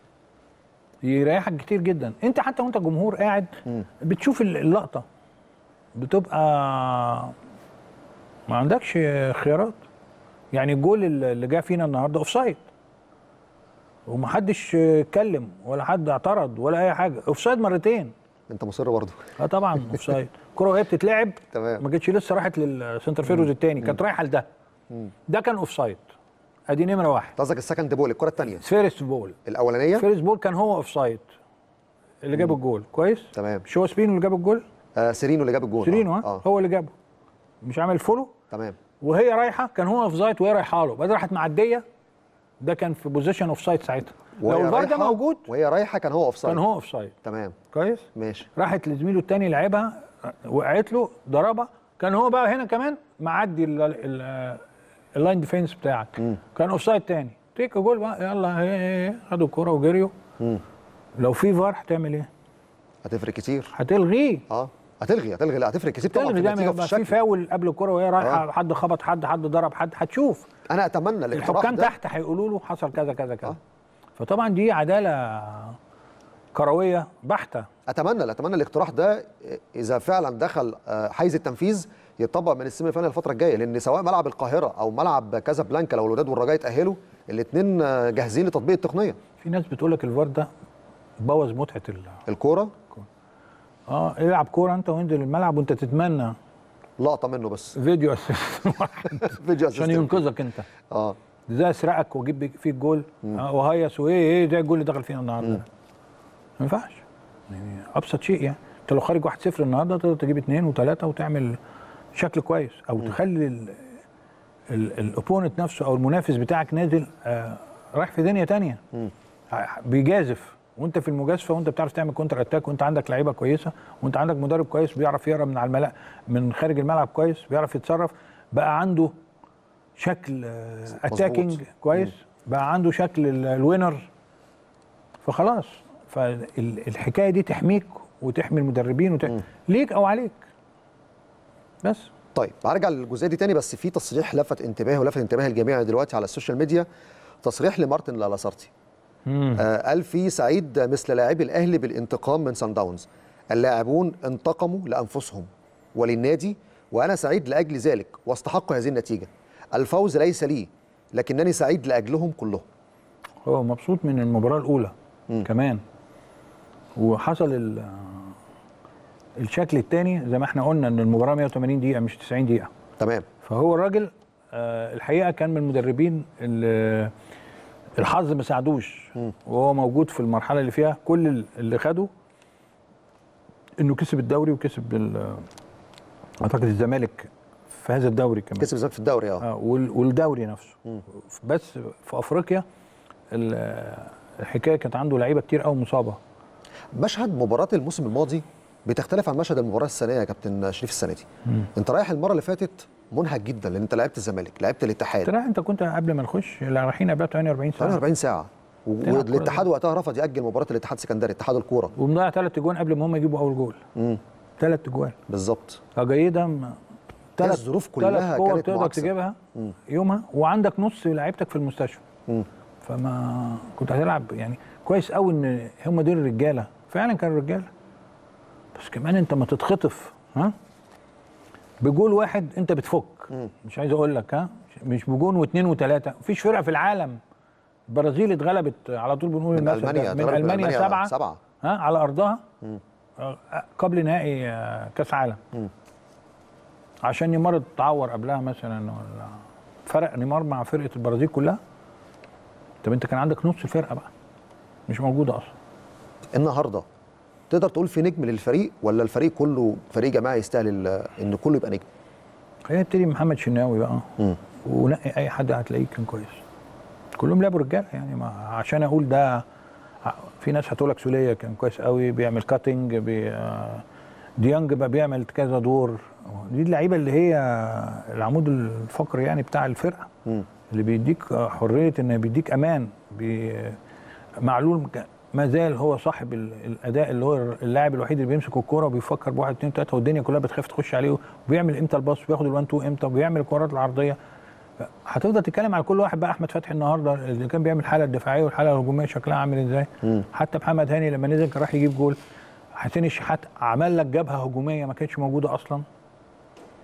يريحك كتير جدا انت حتى وانت جمهور قاعد بتشوف ال- اللقطه بتبقى ما عندكش خيارات يعني الجول اللي اللي جه فينا النهارده اوف سايد ومحدش آه، اتكلم ولا حد اعترض ولا اي حاجه اوف سايد مرتين انت مصر برضه اه طبعا اوف سايد الكره وهي بتتلعب تمام. ما كانتش لسه راحت للسنتر فيروز الثاني كانت رايحه لده ده كان اوف سايد ادي نمره واحد قصدك السكند بول الكره الثانيه فيرست بول الاولانيه فيرست بول كان هو اوف سايد اللي جاب الجول كويس تمام مش هو سبينو اللي جاب الجول آه سيرينو اللي جاب الجول سيرينو ها اه هو اللي جابه مش عامل فولو تمام وهي رايحه كان هو اوف سايد وهي رايحه له بعدين راحت معديه ده كان في بوزيشن اوف سايد ساعتها لو وهي الفار ده رايحة- موجود وهي رايحه كان هو اوف سايد كان هو اوف سايد تمام كويس ماشي راحت لزميله التاني لعبها وقعت له ضربها كان هو بقى هنا كمان معدي ال- ال- اللاين ديفense بتاعك كان اوف سايد تاني تيك جول بقى يلا هي هي هي خدوا الكوره وجريوا لو في فار هتعمل ايه؟ هتفرق كتير هتلغيه اه هتلغي هتلغي لا هتفرق كتير طبعا في تلغي ده النتيجه وفي يبقى في الشكل فاول قبل الكوره وهي رايحه آه. حد خبط حد حد ضرب حد هتشوف انا اتمنى الاقتراح الحكام ده تحت هيقولوا له حصل كذا كذا كذا آه. فطبعا دي عداله كرويه بحته اتمنى اتمنى الاقتراح ده اذا فعلا دخل آه، حيز التنفيذ يطبق من السيمي فاينال الفتره الجايه لان سواء ملعب القاهره او ملعب كازابلانكا لو الوداد والرجاء اتاهلوا الاثنين جاهزين لتطبيق التقنيه في ناس بتقول لك الفار ده بوظ متعه ال... الكوره اه العب كوره انت وانزل الملعب وانت تتمنى لقطه منه بس فيديو اسيست واحد فيديو عشان assistant. ينقذك انت اه ازاي اسرقك واجيب فيك جول آه وهيص وايه ايه زي الجول اللي دخل فينا النهارده ده. ما ينفعش يعني ابسط شيء يعني انت لو خارج 1-0 النهارده تقدر تجيب اثنين وثلاثه وتعمل شكل كويس او تخلي ال- ال- الاوبوننت نفسه او المنافس بتاعك نازل آه رايح في دنيا تانية ع- بيجازف وانت في المجازفه وانت بتعرف تعمل كونتر اتاك وانت عندك لعيبه كويسه وانت عندك مدرب كويس بيعرف يقرا من على الملأ من خارج الملعب كويس بيعرف يتصرف بقى عنده شكل اتاكينج كويس بقى عنده شكل ال- الوينر فخلاص فالحكايه دي تحميك وتحمي المدربين وت... ليك او عليك بس طيب هرجع للجزئيه دي تاني بس في تصريح لفت انتباهي ولفت انتباه الجميع دلوقتي على السوشيال ميديا تصريح لمارتن لالاسارتي آه قال فيه سعيد مثل لاعبي الاهلي بالانتقام من سان داونز اللاعبون انتقموا لانفسهم وللنادي وانا سعيد لاجل ذلك واستحقوا هذه النتيجه الفوز ليس لي لكنني سعيد لاجلهم كلهم هو مبسوط من المباراه الاولى كمان وحصل ال- الشكل الثاني زي ما احنا قلنا ان المباراه 180 دقيقه مش 90 دقيقه تمام فهو الراجل آه، الحقيقه كان من المدربين اللي الحظ ما ساعدوش وهو موجود في المرحله اللي فيها كل اللي خده انه كسب الدوري وكسب ال- اعتقد الزمالك في هذا الدوري كمان كسب الزمالك في الدوري اه آه، وال- والدوري نفسه بس في افريقيا ال- الحكايه كانت عنده لعيبه كتير قوي مصابه مشهد مباراه الموسم الماضي بتختلف عن مشهد المباراه السنه يا كابتن شريف السنه دي انت رايح المره اللي فاتت منهك جدا لان انت لعبت الزمالك لعبت الاتحاد ترى انت كنت قبل ما نخش اللي رايحين قبلها 48 ساعه 48 ساعه و- تلعب كرة والاتحاد وقتها رفض ياجل مباراه الاتحاد السكندري اتحاد الكوره ومضيع ثلاث اجوان قبل ما هم يجيبوا اول جول ثلاث اجوان بالظبط فجيده ثلاث الظروف كلها ثلاث كور كانت تقدر معاكسة. تجيبها يومها وعندك نص لعيبتك في المستشفى فما كنت هتلعب يعني كويس قوي ان هم دول الرجاله فعلا كانوا رجاله بس كمان انت ما تتخطف ها بجول واحد انت بتفك مش عايز اقول لك ها مش بجون واثنين وثلاثه مفيش فرقه في العالم البرازيل اتغلبت على طول بنقول من المثل ده. المانيا من اتغلبت المانيا سبعه سبعه ها على ارضها آه، قبل نهائي آه، كاس عالم عشان نيمار اتعور قبلها مثلا ولا فرق نيمار مع فرقه البرازيل كلها طب انت كان عندك نص الفرقه بقى مش موجوده اصلا النهارده تقدر تقول في نجم للفريق ولا الفريق كله فريق جماعي يستاهل ال- ان كله يبقى نجم خلينا نبتدي محمد شناوي بقى ونقي اي حد هتلاقيه كان كويس كلهم لعبوا رجاله يعني ما عشان اقول ده ع- في ناس هتقول لك سوليه كان كويس قوي بيعمل كاتنج بي آه، ديانج بقى بيعمل كذا دور دي اللعيبه اللي هي العمود الفقري يعني بتاع الفرقه اللي بيديك حريه ان بيديك امان بي معلول ك- ما زال هو صاحب ال- الاداء اللي هو اللاعب الوحيد اللي بيمسك الكوره وبيفكر بواحد اثنين ثلاثه والدنيا كلها بتخاف تخش عليه وبيعمل امتى الباص وبياخد الوان تو امتى وبيعمل الكرات العرضيه هتفضل تتكلم على كل واحد بقى احمد فتحي النهارده اللي كان بيعمل الحاله الدفاعيه والحاله الهجوميه شكلها عامل ازاي حتى محمد هاني لما نزل كان راح يجيب جول حسين الشحات عمل لك جبهه هجوميه ما كانتش موجوده اصلا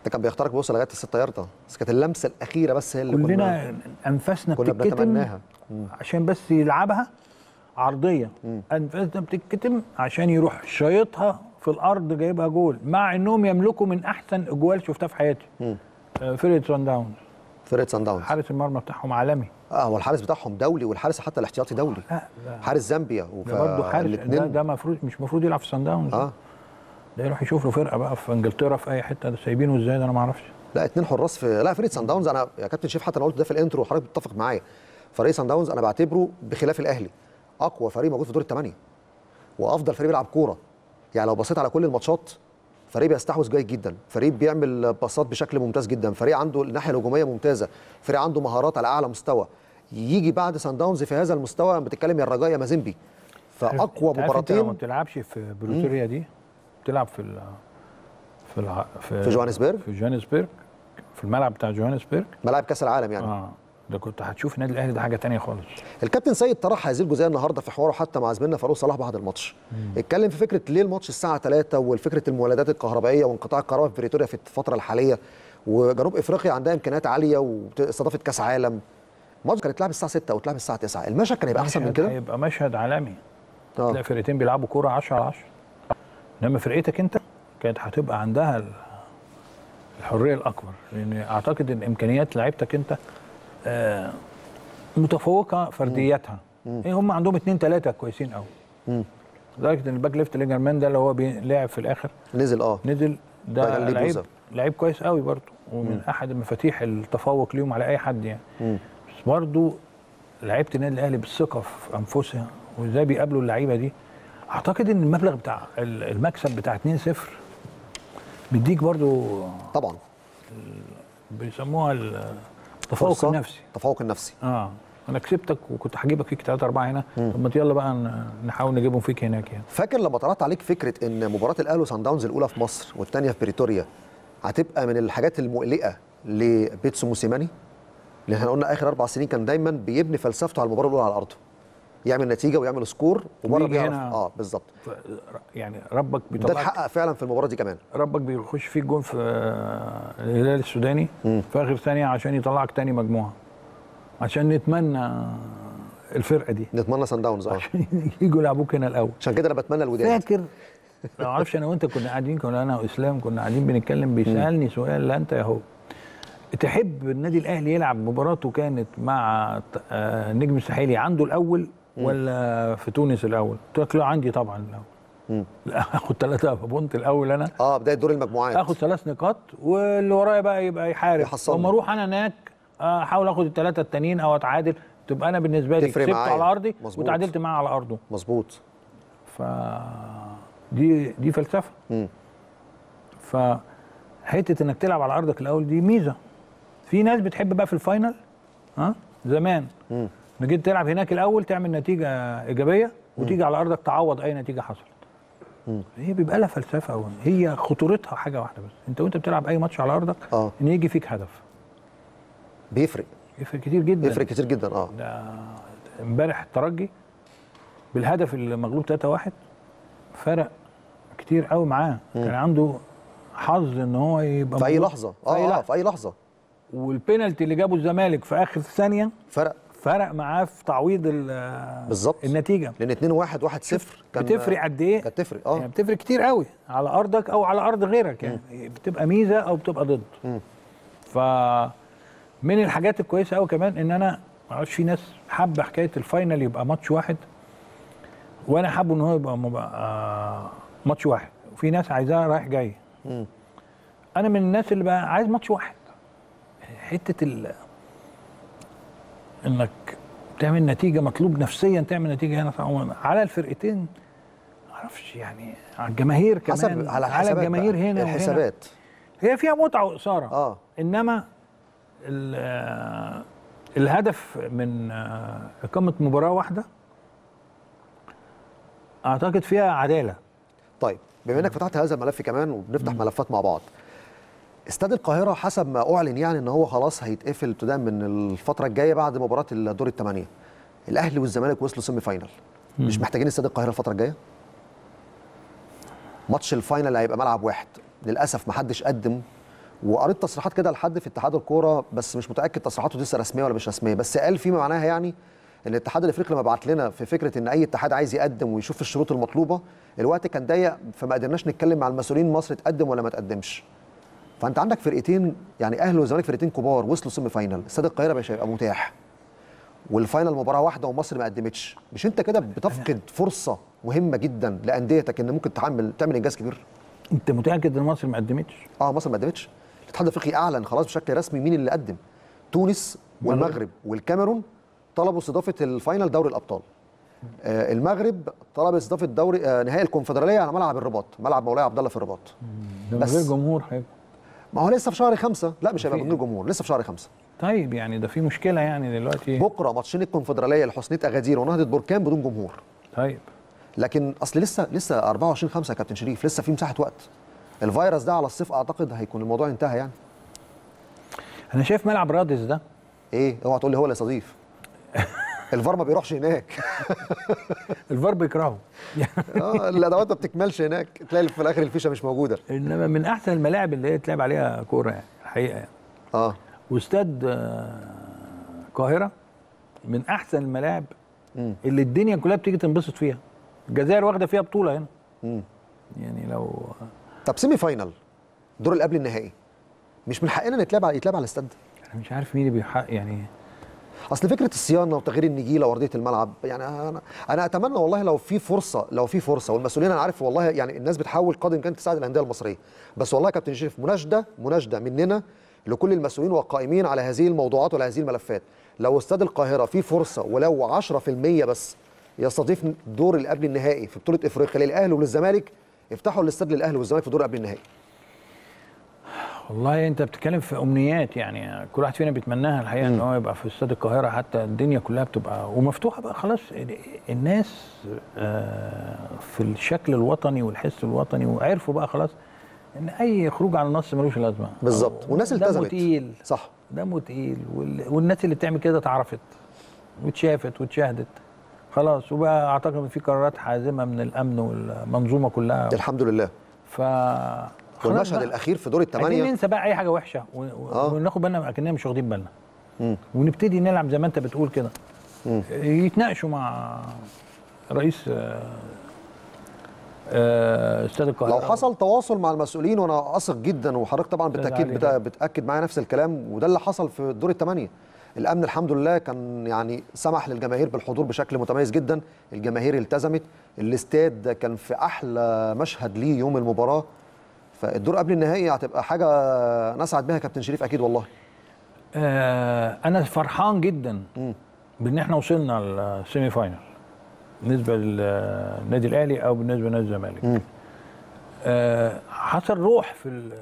ده كان بيخترق بيوصل لغايه الست ياردة بس كانت اللمسه الاخيره بس هي اللي كلنا انفاسنا كنا بتتكتم بنتمناها. عشان بس يلعبها عرضيه انفاسنا بتتكتم عشان يروح شايطها في الارض جايبها جول مع انهم يملكوا من احسن اجوال شفتها في حياتي آه، فرقه سان داونز فرقه سان داونز حارس المرمى بتاعهم عالمي اه هو الحارس بتاعهم دولي والحارس حتى الاحتياطي دولي لا لا حارس زامبيا ده برضه حارس ده, الاثنين ده مفروض مش مفروض يلعب في سان داونز اه ده يروح يشوف له فرقه بقى في انجلترا في اي حته ده سايبينه ازاي ده انا ما اعرفش لا اثنين حراس في لا فرقه سان داونز انا يا كابتن شيف حتى انا قلت ده في الانترو وحضرتك بتتفق معايا فريق سان داونز انا بعتبره بخلاف الاهلي اقوى فريق موجود في دور الثمانيه وافضل فريق بيلعب كوره يعني لو بصيت على كل الماتشات فريق بيستحوذ جيد جدا فريق بيعمل باصات بشكل ممتاز جدا فريق عنده الناحيه الهجوميه ممتازه فريق عنده مهارات على اعلى مستوى يجي بعد سان داونز في هذا المستوى بتتكلم يا الرجاء يا مازيمبي فاقوى انت عارف انت لو ما مباراتين بتلعبش في بروتوريا دي بتلعب في ال في الع... في, في جوهانسبرج؟ في جوهانسبرج في الملعب بتاع جوهانسبرج ملاعب كاس العالم يعني اه ده كنت هتشوف النادي الاهلي ده حاجه تانية خالص الكابتن سيد طرح هذه الجزئيه النهارده في حواره حتى مع زميلنا فاروق صلاح بعد الماتش اتكلم في فكره ليه الماتش الساعه 3 وفكره المولدات الكهربائيه وانقطاع الكهرباء في بريتوريا في الفتره الحاليه وجنوب افريقيا عندها امكانيات عاليه واستضافه كاس عالم الماتش كان يتلعب الساعه 6 وتلعب الساعه 9 المشهد كان يبقى احسن من مشهد كده هيبقى مشهد عالمي اه تلاقي فرقتين بيلعبوا كوره 10 على 10 انما فرقتك انت كانت هتبقى عندها ال- الحريه الاكبر لان اعتقد ان امكانيات لعيبتك انت آه، متفوقه فردياتها ايه هم عندهم اثنين ثلاثه كويسين قوي مم. لدرجه ان الباك ليفت ليجرمان ده اللي هو بي- لعب في الاخر نزل اه نزل ده ده كان ليه لعيب بوزة. لعيب كويس قوي برضه ومن احد مفاتيح التفوق ليهم على اي حد يعني مم. بس برضه لعيبه النادي الاهلي بالثقه في انفسها وازاي بيقابلوا اللعيبه دي اعتقد ان المبلغ بتاع ال- المكسب بتاع 2-0 بيديك برضه طبعا بيسموها ال- التفوق فرصة. النفسي التفوق النفسي اه انا كسبتك وكنت هجيبك فيك 3 4 هنا طب ما يلا بقى ن- نحاول نجيبهم فيك هناك يعني فاكر لما طرحت عليك فكره ان مباراه الاهلي وسان داونز الاولى في مصر والثانيه في بريتوريا هتبقى من الحاجات المقلقه لبيتسو موسيماني اللي احنا قلنا اخر اربع سنين كان دايما بيبني فلسفته على المباراه الاولى على ارضه يعمل نتيجه ويعمل سكور وبره ويجي بيعرف هنا. اه بالظبط ف- يعني ربك ده بيطلعك اتحقق فعلا في المباراه دي كمان ربك بيخش فيك جون في آه، الهلال السوداني في اخر ثانيه عشان يطلعك تاني مجموعه عشان نتمنى الفرقه دي نتمنى سان داونز اه يجوا يلعبوك هنا الاول عشان كده انا بتمنى الوداد فاكر ما اعرفش انا وانت كنا قاعدين كنا انا واسلام كنا قاعدين بنتكلم بيسالني سؤال لا انت يا هو تحب النادي الاهلي يلعب مباراته كانت مع ت- آه، النجم الساحلي عنده الاول ولا في تونس الاول؟ قلت لك لا عندي طبعا الاول مم. لا اخد ثلاثه بونت الاول انا اه بدايه دور المجموعات اخد ثلاث نقاط واللي ورايا بقى يبقى يحارب يحصلني. واما اروح انا هناك آه، احاول اخد الثلاثه التانيين او اتعادل تبقى انا بالنسبه لي تفرق كسبت معايا. على ارضي مظبوط. وتعادلت معاه على ارضه مظبوط ف دي دي فلسفه مم. فحته انك تلعب على ارضك الاول دي ميزه في ناس بتحب بقى في الفاينل ها زمان مم. انك جيت تلعب هناك الاول تعمل نتيجه ايجابيه وتيجي على ارضك تعوض اي نتيجه حصلت هي بيبقى لها فلسفه أو هي خطورتها حاجه واحده بس انت وانت بتلعب اي ماتش على ارضك اه ان يجي فيك هدف بيفرق يفرق كتير جدا بيفرق كتير جدا اه ده امبارح الترجي بالهدف اللي مغلوب 3-1 فرق كتير قوي معاه كان عنده حظ ان هو يبقى في اي موجود لحظه في أي اه اه لحظة. في اي لحظه والبينالتي اللي جابه الزمالك في اخر ثانيه فرق فرق معاه في تعويض ال- بالظبط النتيجه لان 2 1 1 0 كان بتفرق قد ايه كانت تفرق يعني اه بتفرق كتير قوي على ارضك او على ارض غيرك يعني بتبقى ميزه او بتبقى ضد مم. ف من الحاجات الكويسه قوي كمان ان انا ما اعرفش في ناس حابه حكايه الفاينل يبقى ماتش واحد وانا حابه ان هو يبقى مبقى آه ماتش واحد وفي ناس عايزاه رايح جاي مم. انا من الناس اللي بقى عايز ماتش واحد حته ال انك تعمل نتيجه مطلوب نفسيا تعمل نتيجه هنا طبعاً على الفرقتين معرفش يعني على الجماهير كمان حسب على على الحسابات الجماهير بقى. هنا وهنا الحسابات هي فيها متعه واثاره اه انما ال- آه، الهدف من آه، اقامه مباراه واحده اعتقد فيها عداله طيب بما انك فتحت هذا الملف كمان وبنفتح ملفات مع بعض استاد القاهره حسب ما اعلن يعني ان هو خلاص هيتقفل ابتداء من الفتره الجايه بعد مباراه الدور الثمانيه الاهلي والزمالك وصلوا سيمي فاينل مش محتاجين استاد القاهره الفتره الجايه ماتش الفاينل هيبقى ملعب واحد للاسف ما حدش قدم وقريت تصريحات كده لحد في اتحاد الكوره بس مش متاكد تصريحاته دي لسه رسميه ولا مش رسميه بس قال فيما معناها يعني ان الاتحاد الافريقي لما بعت لنا في فكره ان اي اتحاد عايز يقدم ويشوف الشروط المطلوبه الوقت كان ضيق فما قدرناش نتكلم مع المسؤولين مصر تقدم ولا ما تقدمش فانت عندك فرقتين يعني اهلي والزمالك فرقتين كبار وصلوا سيمي فاينال استاد القاهره مش هيبقى متاح والفاينل مباراه واحده ومصر ما قدمتش مش انت كده بتفقد فرصه مهمه جدا لانديتك ان ممكن تعمل تعمل انجاز كبير انت متاكد ان مصر ما قدمتش اه مصر ما قدمتش الاتحاد الافريقي اعلن خلاص بشكل رسمي مين اللي قدم تونس والمغرب والكاميرون طلبوا استضافه الفاينل دوري الابطال آه المغرب طلب استضافه دوري آه نهائي الكونفدراليه على ملعب الرباط ملعب مولاي عبد الله في الرباط ده من بس. غير جمهور هيبقى ما هو لسه في شهر خمسة لا مش هيبقى في- من غير جمهور لسه في شهر خمسة طيب يعني ده في مشكله يعني دلوقتي بكره ماتشين الكونفدراليه لحسنيه اغادير ونهضه بركان بدون جمهور طيب لكن اصل لسه لسه 24 5 يا كابتن شريف لسه في مساحه وقت الفيروس ده على الصيف اعتقد هيكون الموضوع انتهى يعني انا شايف ملعب رادس ده ايه اوعى تقول لي هو اللي يستضيف الفار ما بيروحش هناك الفار بيكرهه اه الادوات ما بتكملش هناك تلاقي في الاخر الفيشه مش موجوده انما من احسن الملاعب اللي هي تلعب عليها كوره يعني الحقيقه يعني اه واستاد آه، القاهره من احسن الملاعب مم. اللي الدنيا كلها بتيجي تنبسط فيها الجزائر واخده فيها بطوله هنا مم. يعني لو طب سيمي فاينل الدور اللي قبل النهائي مش من حقنا نتلعب على يتلعب على الاستاد انا مش عارف مين اللي بيحق يعني اصل فكره الصيانه وتغيير النجيله وارضيه الملعب يعني انا انا اتمنى والله لو في فرصه لو في فرصه والمسؤولين انا عارف والله يعني الناس بتحاول قدر الامكان تساعد الانديه المصريه بس والله يا كابتن شريف مناشده مناشده مننا لكل المسؤولين والقائمين على هذه الموضوعات وعلى هذه الملفات لو استاد القاهره في فرصه ولو 10% بس يستضيف الدور اللي قبل النهائي في بطوله افريقيا للاهلي وللزمالك افتحوا الاستاد للاهلي والزمالك في دور قبل النهائي والله انت بتتكلم في امنيات يعني كل واحد فينا بيتمناها الحقيقه ان هو يبقى في استاد القاهره حتى الدنيا كلها بتبقى ومفتوحه بقى خلاص الناس آه، في الشكل الوطني والحس الوطني وعرفوا بقى خلاص ان اي خروج على النص ملوش لازمه بالظبط والناس دمه التزمت تقيل صح دمه تقيل وال- والناس اللي بتعمل كده اتعرفت واتشافت واتشاهدت خلاص وبقى اعتقد ان في قرارات حازمه من الامن والمنظومه كلها الحمد لله ف خلاص والمشهد بقى. الاخير في دور عايزين الثمانيه ننسى بقى اي حاجه وحشه و- و- آه. وناخد بالنا اكننا مش واخدين بالنا مم. ونبتدي نلعب زي ما انت بتقول كده مم. يتناقشوا مع رئيس آه، آه، استاد القاهره لو حصل تواصل مع المسؤولين وانا اثق جدا وحضرتك طبعا بالتاكيد علي. بتا- بتاكد معايا نفس الكلام وده اللي حصل في دور الثمانيه الامن الحمد لله كان يعني سمح للجماهير بالحضور بشكل متميز جدا الجماهير التزمت الاستاد كان في احلى مشهد ليه يوم المباراه فالدور قبل النهائي هتبقى حاجه نسعد بها كابتن شريف اكيد والله آه، انا فرحان جدا مم. بان احنا وصلنا السيمي فاينل بالنسبه للنادي الاهلي او بالنسبه لنادي الزمالك مم. آه، حصل روح في ال-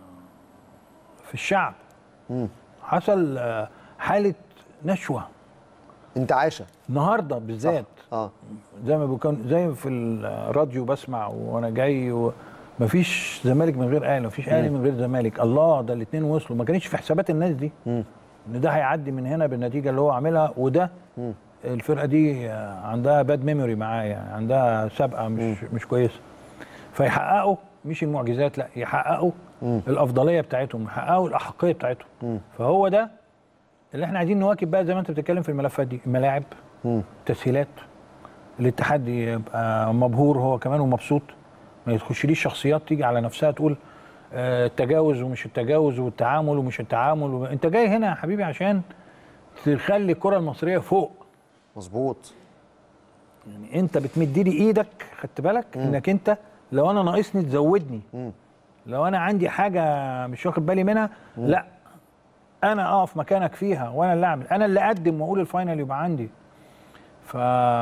في الشعب مم. حصل آه، حاله نشوه انت عاشه النهارده بالذات اه زي ما بكون زي في الراديو بسمع وانا جاي ومفيش زمالك من غير اهلي مفيش اهلي من غير زمالك الله ده الاثنين وصلوا ما كانتش في حسابات الناس دي مم. ان ده هيعدي من هنا بالنتيجه اللي هو عاملها وده مم. الفرقه دي عندها باد ميموري معاه يعني عندها سابقه مش مش كويسه فيحققوا مش المعجزات لا يحققوا مم. الافضليه بتاعتهم يحققوا الاحقيه بتاعتهم مم. فهو ده اللي احنا عايزين نواكب بقى زي ما انت بتتكلم في الملفات دي الملاعب مم. تسهيلات الاتحاد يبقى مبهور هو كمان ومبسوط ما يخشليش شخصيات تيجي على نفسها تقول آه، التجاوز ومش التجاوز والتعامل ومش التعامل و... انت جاي هنا يا حبيبي عشان تخلي الكره المصريه فوق مظبوط يعني انت بتمد لي ايدك خدت بالك انك انت لو انا ناقصني تزودني مم. لو انا عندي حاجه مش واخد بالي منها لا انا اقف مكانك فيها وانا اللي اعمل انا اللي اقدم واقول الفاينل يبقى عندي ف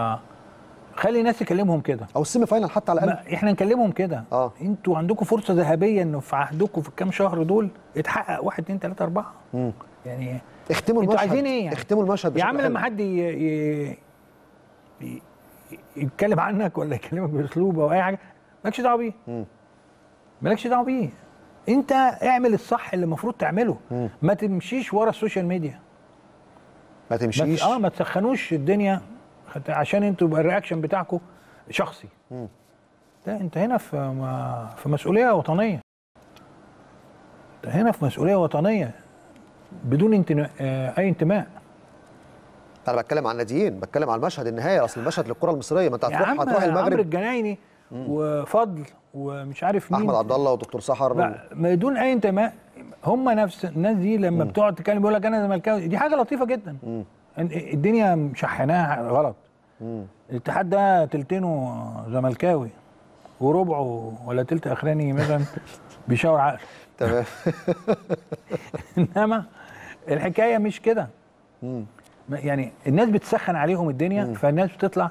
خلي الناس تكلمهم كده او السيمي فاينل حتى على الاقل ما احنا نكلمهم كده آه. انتوا عندكم فرصه ذهبيه انه في عهدكم في الكام شهر دول اتحقق واحد اتنين تلاته اربعه مم. يعني اختموا انتوا المشهد عايزين ايه يعني؟ اختموا المشهد يا بشكل عم حلو. لما حد ي... ي... ي... يتكلم عنك ولا يكلمك باسلوب او اي حاجه مالكش دعوه بيه مم. مالكش دعوه بيه انت اعمل الصح اللي المفروض تعمله مم. ما تمشيش ورا السوشيال ميديا ما ما تمشيش ت- اه ما تسخنوش الدنيا خد- عشان انتوا يبقى الرياكشن بتاعكم شخصي مم. لا انت هنا في ما في مسؤوليه وطنيه هنا في مسؤوليه وطنيه بدون انتماء آه اي انتماء انا بتكلم عن ناديين بتكلم على المشهد النهائي اصل المشهد للكره المصريه ما انت يا هتروح عم هتروح عمرو المغرب الجنايني وفضل ومش عارف مين احمد عبد الله ودكتور سحر و... لا بدون اي انتماء هم نفس الناس دي لما بتقعد تتكلم بيقول لك انا زملكاوي دي حاجه لطيفه جدا إن- الدنيا مشحناها غلط الاتحاد ده تلتينه زملكاوي وربعه ولا تلت اخراني مثلا بيشاور عقله تمام انما الحكايه مش كده ما- يعني الناس بتسخن عليهم الدنيا فالناس بتطلع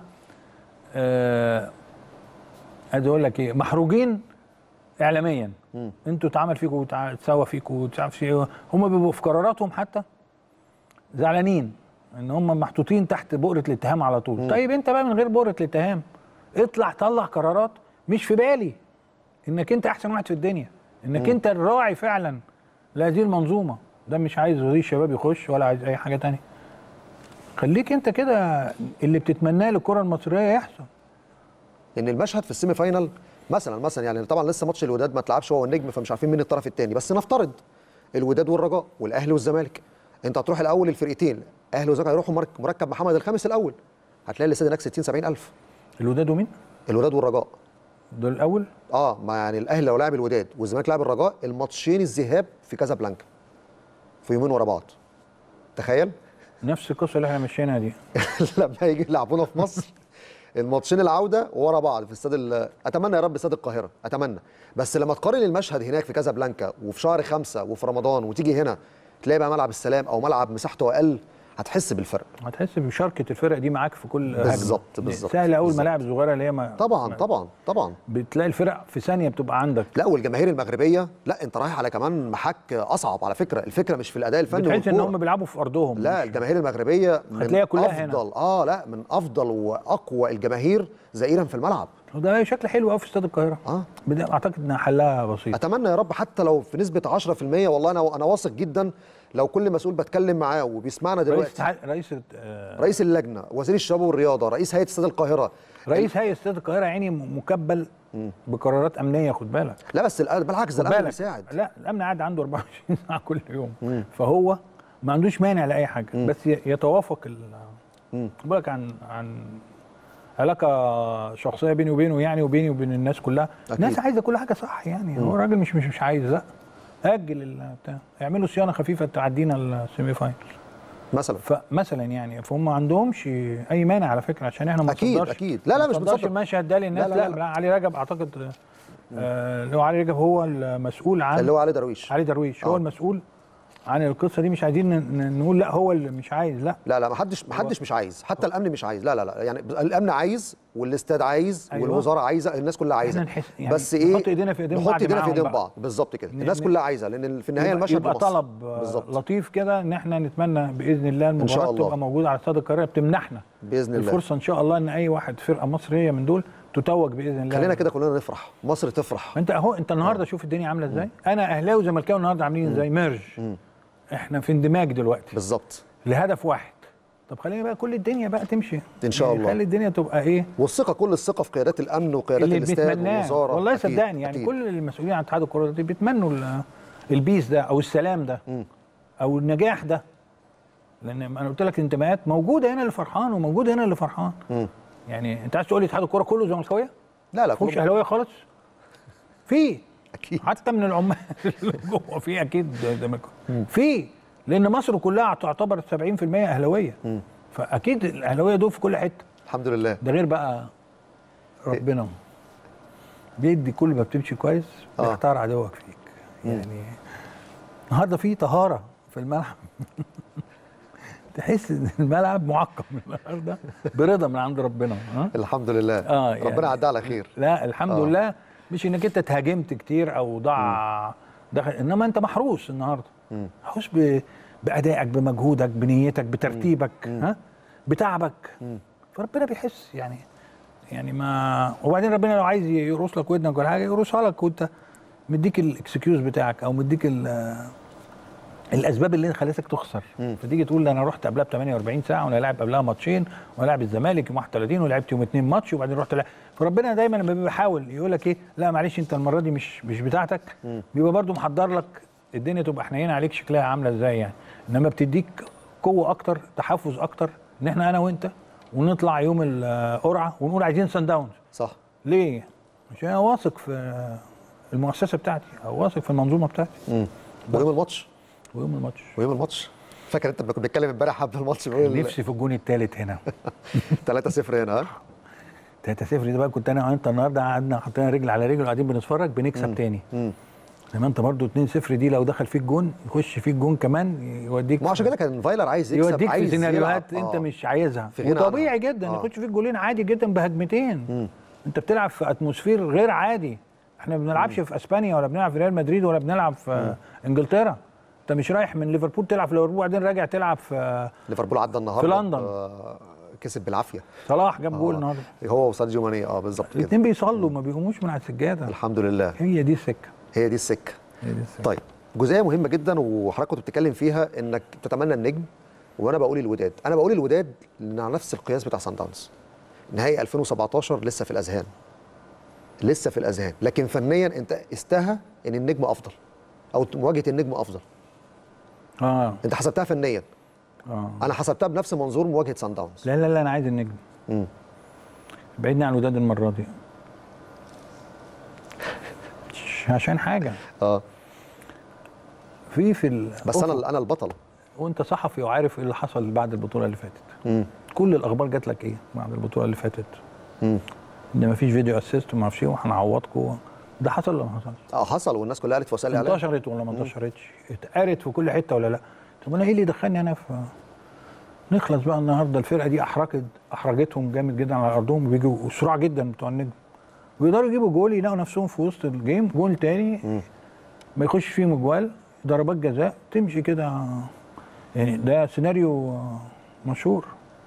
آه عايز اقول لك ايه محروجين اعلاميا انتوا اتعمل فيكم وتع- اتسوى فيكم وتعرف ايه هم بيبقوا في قراراتهم حتى زعلانين ان هم محطوطين تحت بؤره الاتهام على طول طيب انت بقى من غير بؤره الاتهام اطلع طلع قرارات مش في بالي انك انت احسن واحد في الدنيا انك انت الراعي فعلا لهذه المنظومه ده مش عايز وزير الشباب يخش ولا عايز اي حاجه تانية خليك انت كده اللي بتتمناه للكره المصريه يحصل ان المشهد في السيمي فاينال مثلا مثلا يعني طبعا لسه ماتش الوداد ما اتلعبش هو والنجم فمش عارفين مين الطرف الثاني بس نفترض الوداد والرجاء والاهلي والزمالك انت هتروح الاول الفرقتين اهلي والزمالك هيروحوا مرك- مركب محمد الخامس الاول هتلاقي الاستاد هناك 60 70 الف الوداد ومين؟ الوداد والرجاء دول الاول اه ما يعني الاهلي لو لعب الوداد والزمالك لعب الرجاء الماتشين الذهاب في كازابلانكا في يومين ورا بعض تخيل نفس القصه اللي احنا ماشيينها دي لما يجي يلعبونا في مصر الماتشين العوده ورا بعض في استاد ال- اتمنى يا رب استاد القاهره اتمنى بس لما تقارن المشهد هناك في كازابلانكا وفي شهر خمسة وفي رمضان وتيجي هنا تلاقي بقى ملعب السلام او ملعب مساحته اقل هتحس بالفرق هتحس بمشاركه الفرق دي معاك في كل هجمة. بالظبط، بالظبط، سهل قوي بالظبط. الملاعب الصغيره اللي هي ما طبعا طبعا طبعا بتلاقي الفرق في ثانيه بتبقى عندك لا والجماهير المغربيه لا انت رايح على كمان محك اصعب على فكره الفكره مش في الاداء الفني بتحس ان والكورة. هم بيلعبوا في ارضهم لا الجماهير المغربيه من هتلاقيها كلها هنا. افضل اه لا من افضل واقوى الجماهير زائرا في الملعب وده شكل حلو قوي في استاد القاهره اه بدا اعتقد ان حلها بسيط اتمنى يا رب حتى لو في نسبه 10% والله انا انا واثق جدا لو كل مسؤول بتكلم معاه وبيسمعنا رئيس دلوقتي اتحاد- رئيس آه، رئيس اللجنه وزير الشباب والرياضه رئيس هيئه استاد القاهره رئيس هيئه استاد القاهره عيني م- مكبل بقرارات امنيه خد بالك لا بس الأ- بالعكس ده خد الامن بالك بيساعد لا الامن قاعد عنده 24 ساعه كل يوم فهو ما عندوش مانع لاي حاجه بس ي- يتوافق ال بقول لك عن عن علاقه شخصيه بيني وبينه يعني وبيني وبين الناس كلها أكيد. الناس عايزه كل حاجه صح يعني هو الراجل مش مش مش عايز لا اجل البتاع اعملوا صيانه خفيفه تعدينا السيمي فاينل مثلا فمثلا يعني فهم ما عندهمش اي مانع على فكره عشان احنا ما أكيد، نصدرش أكيد. لا، لا، ما مش نصدرش بنصدر. المشهد ده للناس لا، لا, لا، لا, لا. علي رجب اعتقد آه، اللي هو علي رجب هو المسؤول عن اللي هو علي درويش علي درويش هو آه. المسؤول عن القصه دي مش عايزين ن- ن- نقول لا هو اللي مش عايز لا لا لا ما حدش ما حدش مش عايز حتى الامن مش عايز لا لا لا يعني الامن عايز والاستاد عايز أيوة. والوزاره عايزه الناس كلها عايزه إحنا نحس- يعني بس ايه نحط إيدينا في إيدين نحط بعض ايدينا في معاهم ايدين بقى. بعض بالظبط كده ن- الناس ن- كلها عايزه لان في النهايه يبقى, المشهد يبقى لمصر. طلب آه، بالظبط لطيف كده ان احنا نتمنى باذن الله شاء المباراه الله. تبقى موجوده على استاد القاهره بتمنحنا باذن الله الفرصه ان شاء الله ان اي واحد فرقه مصريه من دول تتوج باذن الله خلينا كده كلنا نفرح مصر تفرح انت اهو انت النهارده شوف الدنيا عامله ازاي انا اهلاوي وزملكاوي النهارده عاملين ازاي ميرج احنا في اندماج دلوقتي بالظبط لهدف واحد طب خلينا بقى كل الدنيا بقى تمشي إن شاء يعني الله. خلي الدنيا تبقى ايه والثقه كل الثقه في قيادات الامن وقيادات اللي الاستاد بنتمناه والوزاره والله أكيد، صدقني يعني أكيد. كل المسؤولين عن اتحاد الكره دي بيتمنوا ال- البيس ده او السلام ده او النجاح ده لان انا قلت لك الانتماءات موجوده هنا اللي فرحان وموجوده هنا اللي فرحان يعني انت عايز تقول لي اتحاد الكره كله زملكاويه؟ لا لا مفيهوش كله- اهلاويه خالص؟ في اكيد حتى من العمال اللي جوه في اكيد زملكاويه في لان مصر كلها تعتبر 70% اهلاويه فاكيد الاهلاويه دول في كل حته الحمد لله ده غير بقى ربنا بيدي كل ما بتمشي كويس آه. بيختار عدوك فيك يعني النهارده في طهاره في الملعب تحس ان الملعب معقم النهارده برضا من عند ربنا ها الحمد لله آه، يعني- ربنا يعدي على خير لا الحمد آه. لله مش انك انت اتهاجمت كتير او ضاع دخل انما انت محروس النهارده محروس ب... بادائك بمجهودك بنيتك بترتيبك ها بتعبك فربنا بيحس يعني يعني ما وبعدين ربنا لو عايز يقرص لك ودنك ولا حاجه يقرصها لك وانت مديك الاكسكيوز بتاعك او مديك ال- الاسباب اللي خلتك تخسر فتيجي تقول ده انا رحت قبلها ب 48 ساعه وانا لاعب قبلها ماتشين وانا لاعب الزمالك يوم 31 ولعبت يوم اثنين ماتش وبعدين رحت لعب فربنا دايما لما بيحاول يقول لك ايه لا معلش انت المره دي مش مش بتاعتك بيبقى برضو محضر لك الدنيا تبقى حنينه عليك شكلها عامله ازاي يعني انما بتديك قوه اكتر تحفز اكتر ان احنا انا وانت ونطلع يوم القرعه ونقول عايزين سان داونز صح ليه؟ عشان انا واثق في المؤسسه بتاعتي او واثق في المنظومه بتاعتي امم ويوم الماتش ويوم الماتش ويوم الماتش فاكر انت كنا بنتكلم امبارح قبل الماتش بنقول نفسي في الجون الثالث هنا 3-0 هنا ها 3 0 ده بقى كنت انا وانت النهارده قعدنا حاطين رجل على رجل وقاعدين بنتفرج بنكسب تاني مم. انما انت برضو 2 0 دي لو دخل فيك جون يخش فيك جون كمان يوديك ما عشان كده كان فايلر عايز يكسب يوديك في عايز سيناريوهات يلعب. انت آه. مش عايزها في غنى عنها. وطبيعي جدا آه. يخش فيك جولين عادي جدا بهجمتين انت بتلعب في اتموسفير غير عادي احنا ما بنلعبش في اسبانيا ولا بنلعب في ريال مدريد ولا بنلعب في انجلترا انت مش رايح من ليفربول تلعب في ليفربول وبعدين راجع تلعب في ليفربول عدى النهارده في لندن. آه، كسب بالعافيه صلاح جاب جول آه. النهارده هو وساديو ماني اه بالظبط كده الاثنين بيصلوا ما بيقوموش من على السجاده الحمد لله هي دي السكه هي دي السكه هي دي السكه طيب جزئيه مهمه جدا وحضرتك كنت بتتكلم فيها انك تتمنى النجم وانا بقول الوداد انا بقول الوداد لان على نفس القياس بتاع سان داونز نهائي 2017 لسه في الاذهان لسه في الاذهان لكن فنيا انت استهى ان النجم افضل او مواجهه النجم افضل اه انت حسبتها فنيا اه انا حسبتها بنفس منظور مواجهه سان داونز لا لا لا انا عايز النجم مم. بعدني عن الوداد المره دي مش عشان حاجه اه في في ال- بس أفق. انا انا البطل وانت صحفي وعارف ايه اللي حصل بعد البطوله اللي فاتت مم. كل الاخبار جات لك ايه بعد البطوله اللي فاتت مم. ان مفيش فيديو اسيست وما اعرفش ايه وهنعوضكم ده حصل ولا ما حصلش؟ اه حصل والناس كلها قالت في وسائل الاعلام انتشرت ولا ما انتشرتش؟ اتقرت في كل حته ولا لا؟ طب انا ايه اللي دخلني انا في نخلص بقى النهارده الفرقه دي احرجت احرجتهم جامد جدا على ارضهم وبيجوا سرعه جدا بتوع النجم ويقدروا يجيبوا جول يلاقوا نفسهم في وسط الجيم جول تاني ما يخش فيهم اجوال ضربات جزاء تمشي كده يعني ده سيناريو مشهور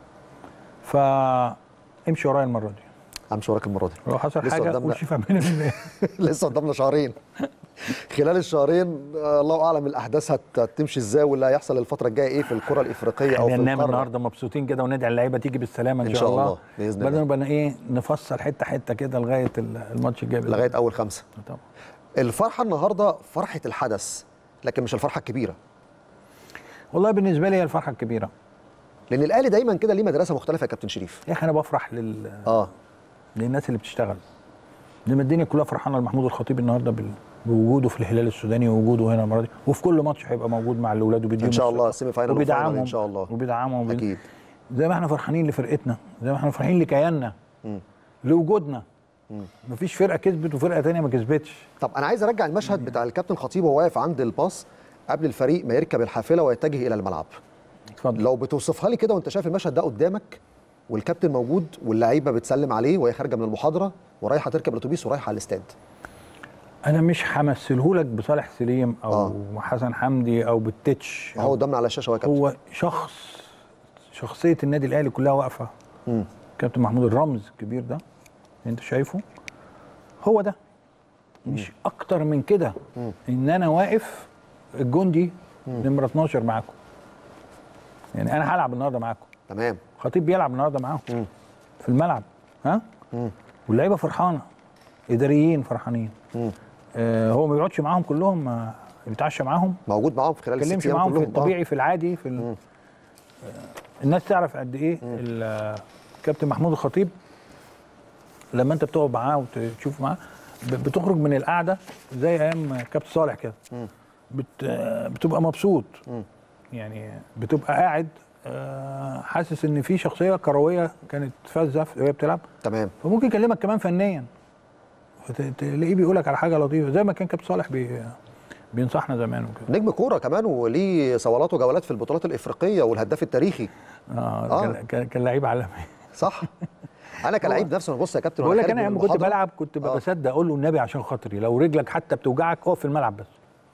فامشي ورايا المره دي همشي وراك المره دي لو حصل لسه حاجه قدامنا- قول شوف اعملها ازاي لسه قدامنا شهرين خلال الشهرين آه، الله اعلم الاحداث هت- هتمشي ازاي واللي هيحصل الفتره الجايه ايه في الكره الافريقيه او في خلينا ننام القاره النهارده مبسوطين كده وندعي اللعيبه تيجي بالسلامه ان, إن شاء, شاء الله, الله، بإذن بعدين الله. نبقى ايه نفصل حته حته كده لغايه ال- الماتش الجاي بإذن لغايه اول خمسه الله. طبعا الفرحه النهارده فرحه الحدث لكن مش الفرحه الكبيره والله بالنسبه لي هي الفرحه الكبيره لان الاهلي دايما كده ليه مدرسه مختلفه يا كابتن شريف يا اخي انا بفرح لل... اه للناس اللي بتشتغل لما الدنيا كلها فرحانه لمحمود الخطيب النهارده بال... بوجوده في الهلال السوداني ووجوده هنا المره دي وفي كل ماتش هيبقى موجود مع الاولاد وبيديهم ان شاء الثقة. الله سيمي فاينل وفاينل وبيدعمهم ان شاء الله وبيدعمهم وبي- اكيد زي ما احنا فرحانين لفرقتنا زي ما احنا فرحانين لكياننا لوجودنا مفيش فرقه كسبت وفرقه تانية ما كسبتش طب انا عايز ارجع المشهد بتاع الكابتن خطيب وهو واقف عند الباص قبل الفريق ما يركب الحافله ويتجه الى الملعب اتفضل لو بتوصفها لي كده وانت شايف المشهد ده قدامك والكابتن موجود واللعيبه بتسلم عليه وهي خارجه من المحاضره ورايحه تركب الاتوبيس ورايحه على الاستاد انا مش همثله لك بصالح سليم او آه. حسن حمدي او بالتتش هو قدامنا على الشاشه هو يا كابتن هو شخص شخصيه النادي الاهلي كلها واقفه مم. كابتن محمود الرمز الكبير ده انت شايفه هو ده مش اكتر من كده ان انا واقف الجندي نمره 12 معاكم يعني انا هلعب النهارده معاكم تمام خطيب بيلعب النهارده معاهم مم. في الملعب ها مم. واللعيبه فرحانه اداريين فرحانين مم. آه هو ما بيقعدش معاهم كلهم آه، بيتعشى معاهم موجود معاهم في خلال ما الست بيتكلمش ايام معاهم في كلهم. آه. الطبيعي في العادي في ال... آه، الناس تعرف قد ايه ال- آه، كابتن محمود الخطيب لما انت بتقعد معاه وتشوف معاه ب- بتخرج من القعده زي ايام كابتن صالح كده بت... آه، بتبقى مبسوط يعني بتبقى قاعد آه، حاسس ان في شخصيه كرويه كانت فذه وهي بتلعب تمام فممكن يكلمك كمان فنيا فت- تلاقيه بيقول لك على حاجه لطيفه زي ما كان كابتن صالح بي... بينصحنا زمان وكده نجم كوره كمان وليه صولات وجولات في البطولات الافريقيه والهداف التاريخي اه, آه. كان- كان كان لعيب عالمي صح انا كلاعب نفسي بص يا كابتن بقول وأنا لك خارج انا من لما كنت المحاضرة، بلعب كنت آه. بصدق اقول له النبي عشان خاطري لو رجلك حتى بتوجعك اقف في الملعب بس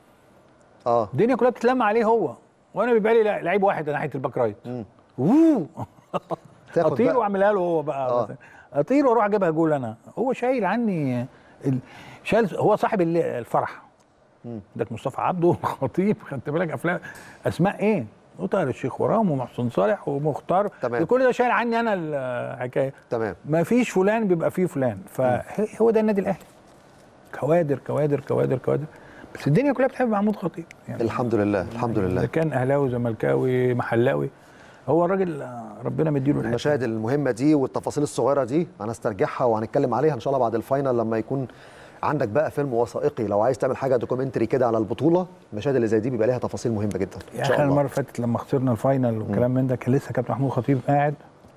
اه الدنيا كلها بتتلم عليه هو وانا بيبقى لي لع- لعيب واحد ناحيه الباك رايت ووو تاخد اطير بقى. واعملها له هو بقى آه. مثلاً. اطير واروح اجيبها جول انا هو شايل عني ال... شايل هو صاحب ال- الفرح عندك مصطفى عبده خطيب خدت بالك افلام اسماء ايه وطاهر الشيخ ورام ومحسن صالح ومختار تمام. كل ده شايل عني انا الحكايه تمام ما فيش فلان بيبقى فيه فلان فهو ده النادي الاهلي كوادر كوادر كوادر كوادر بس الدنيا كلها بتحب محمود خطيب يعني الحمد لله الحمد اذا لله كان اهلاوي زملكاوي محلاوي هو الراجل آه، ربنا مديله الحته المشاهد المهمه دي والتفاصيل الصغيره دي هنسترجعها وهنتكلم عليها ان شاء الله بعد الفاينل لما يكون عندك بقى فيلم وثائقي لو عايز تعمل حاجه دوكيومنتري كده على البطوله المشاهد اللي زي دي بيبقى ليها تفاصيل مهمه جدا يا ان اخي شاء أنا المره الله اللي فاتت لما خسرنا الفاينل والكلام من ده كان لسه كابتن محمود خطيب قاعد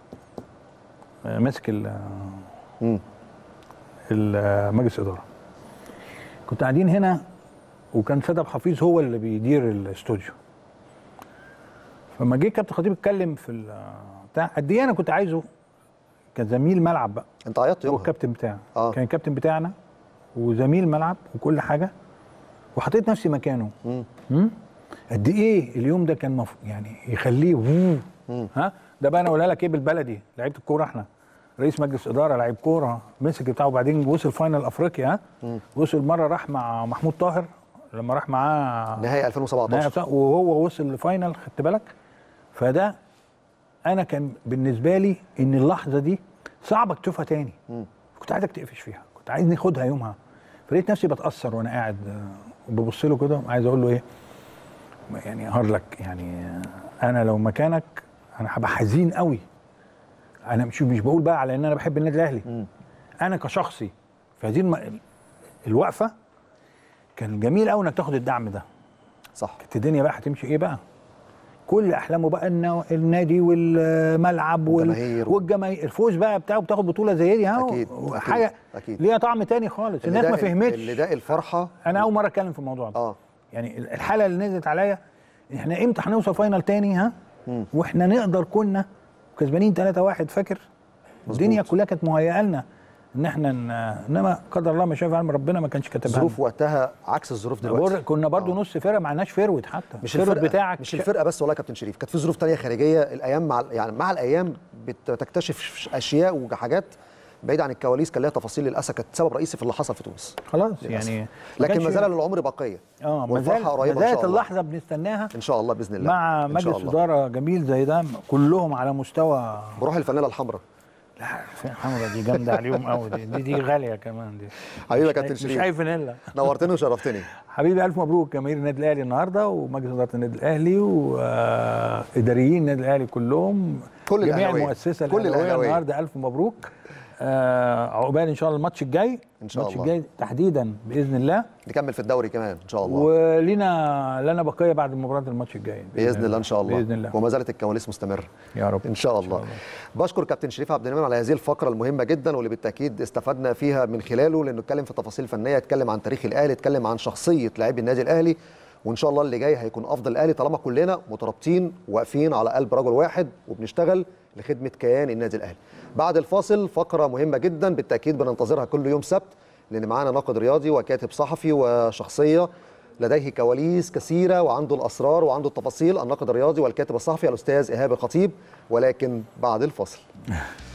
آه، ماسك ال مم. ال- مجلس الاداره كنت قاعدين هنا وكان سيد أبو حفيظ هو اللي بيدير الاستوديو فما جه كابتن خطيب اتكلم في ال- بتاع قد ايه انا كنت عايزه كزميل ملعب بقى انت عيطت هو يومها الكابتن بتاعي آه. كان الكابتن بتاعنا وزميل ملعب وكل حاجه وحطيت نفسي مكانه مم. مم؟ قد ايه اليوم ده كان مف... يعني يخليه وو ها ده بقى انا اقولها لك ايه بالبلدي لعيبه الكوره احنا رئيس مجلس اداره لعيب كوره مسك بتاعه وبعدين وصل فاينل افريقيا ها وصل مره راح مع محمود طاهر لما راح معاه نهائي 2017 نهائي بتاع- وهو وصل لفاينل خدت بالك فده انا كان بالنسبه لي ان اللحظه دي صعبه تشوفها تاني كنت عايزك تقفش فيها كنت عايز ناخدها يومها فلقيت نفسي بتاثر وانا قاعد آه، وببص له كده عايز اقول له ايه يعني هارلك يعني آه، انا لو مكانك انا هبقى حزين قوي انا مش مش بقول بقى على ان انا بحب النادي الاهلي انا كشخصي في هذه الم... الوقفه كان جميل قوي انك تاخد الدعم ده صح كانت الدنيا بقى هتمشي ايه بقى كل احلامه بقى النا- النادي والملعب وال- والجماهير. والجماهير الفوز بقى بتاعه بتاخد بطوله زي دي ها أكيد، حاجه أكيد، أكيد. ليها طعم تاني خالص اللي الناس ده- ما فهمتش اللي ده الفرحه انا اول مره اتكلم في الموضوع ده اه يعني الحاله اللي نزلت عليا احنا امتى هنوصل فاينل تاني ها واحنا نقدر كنا كسبانين 3 1 فاكر الدنيا كلها كانت مهيئه لنا ان احنا ن- انما قدر الله ما شاء فعل ربنا ما كانش كاتبها لنا. الظروف وقتها عكس الظروف دلوقتي بقول- كنا برضو نص فرقه معناش فروت حتى مش الفروت الفرقه بتاعك مش الفرقه بس والله يا كابتن شريف كانت في ظروف تانية خارجيه الايام مع يعني مع الايام بتكتشف اشياء وحاجات بعيد عن الكواليس كان لها تفاصيل للاسف كانت سبب رئيسي في اللي حصل في تونس خلاص للأسف. يعني ما لكن كانش- ما زال للعمر بقيه اه ما زال والفرحه ما قريبه ان زالت شاء الله اللحظه بنستناها ان شاء الله باذن الله مع إن شاء مجلس الله. اداره جميل زي ده كلهم على مستوى بروح الفانيلا الحمراء لا في حمرا دي جامده عليهم قوي دي دي, دي غاليه كمان دي حبيبي يا مش كابتن أي- شريف. مش اي فانيلا نورتني وشرفتني حبيبي الف مبروك جماهير النادي الاهلي النهارده ومجلس اداره النادي الاهلي واداريين النادي الاهلي كلهم كل جميع الأهلاوية. المؤسسه كل الاهلاويه الأهلاوية. النهارده الف مبروك آه عقبال ان شاء الله الماتش الجاي إن شاء الماتش الله. الجاي تحديدا باذن الله نكمل في الدوري كمان ان شاء الله ولينا لنا بقيه بعد مباراه الماتش الجاي باذن الله ان شاء الله باذن الله وما زالت الكواليس مستمره يا رب ان شاء الله بشكر كابتن شريف عبد المنعم على هذه الفقره المهمه جدا واللي بالتاكيد استفدنا فيها من خلاله لانه اتكلم في تفاصيل فنيه اتكلم عن تاريخ الاهلي اتكلم عن شخصيه لاعبي النادي الاهلي وان شاء الله اللي جاي هيكون افضل الاهلي طالما كلنا مترابطين واقفين على قلب رجل واحد وبنشتغل لخدمه كيان النادي الاهلي بعد الفاصل فقره مهمه جدا بالتاكيد بننتظرها كل يوم سبت لان معانا ناقد رياضي وكاتب صحفي وشخصيه لديه كواليس كثيره وعنده الاسرار وعنده التفاصيل الناقد الرياضي والكاتب الصحفي الاستاذ ايهاب الخطيب ولكن بعد الفاصل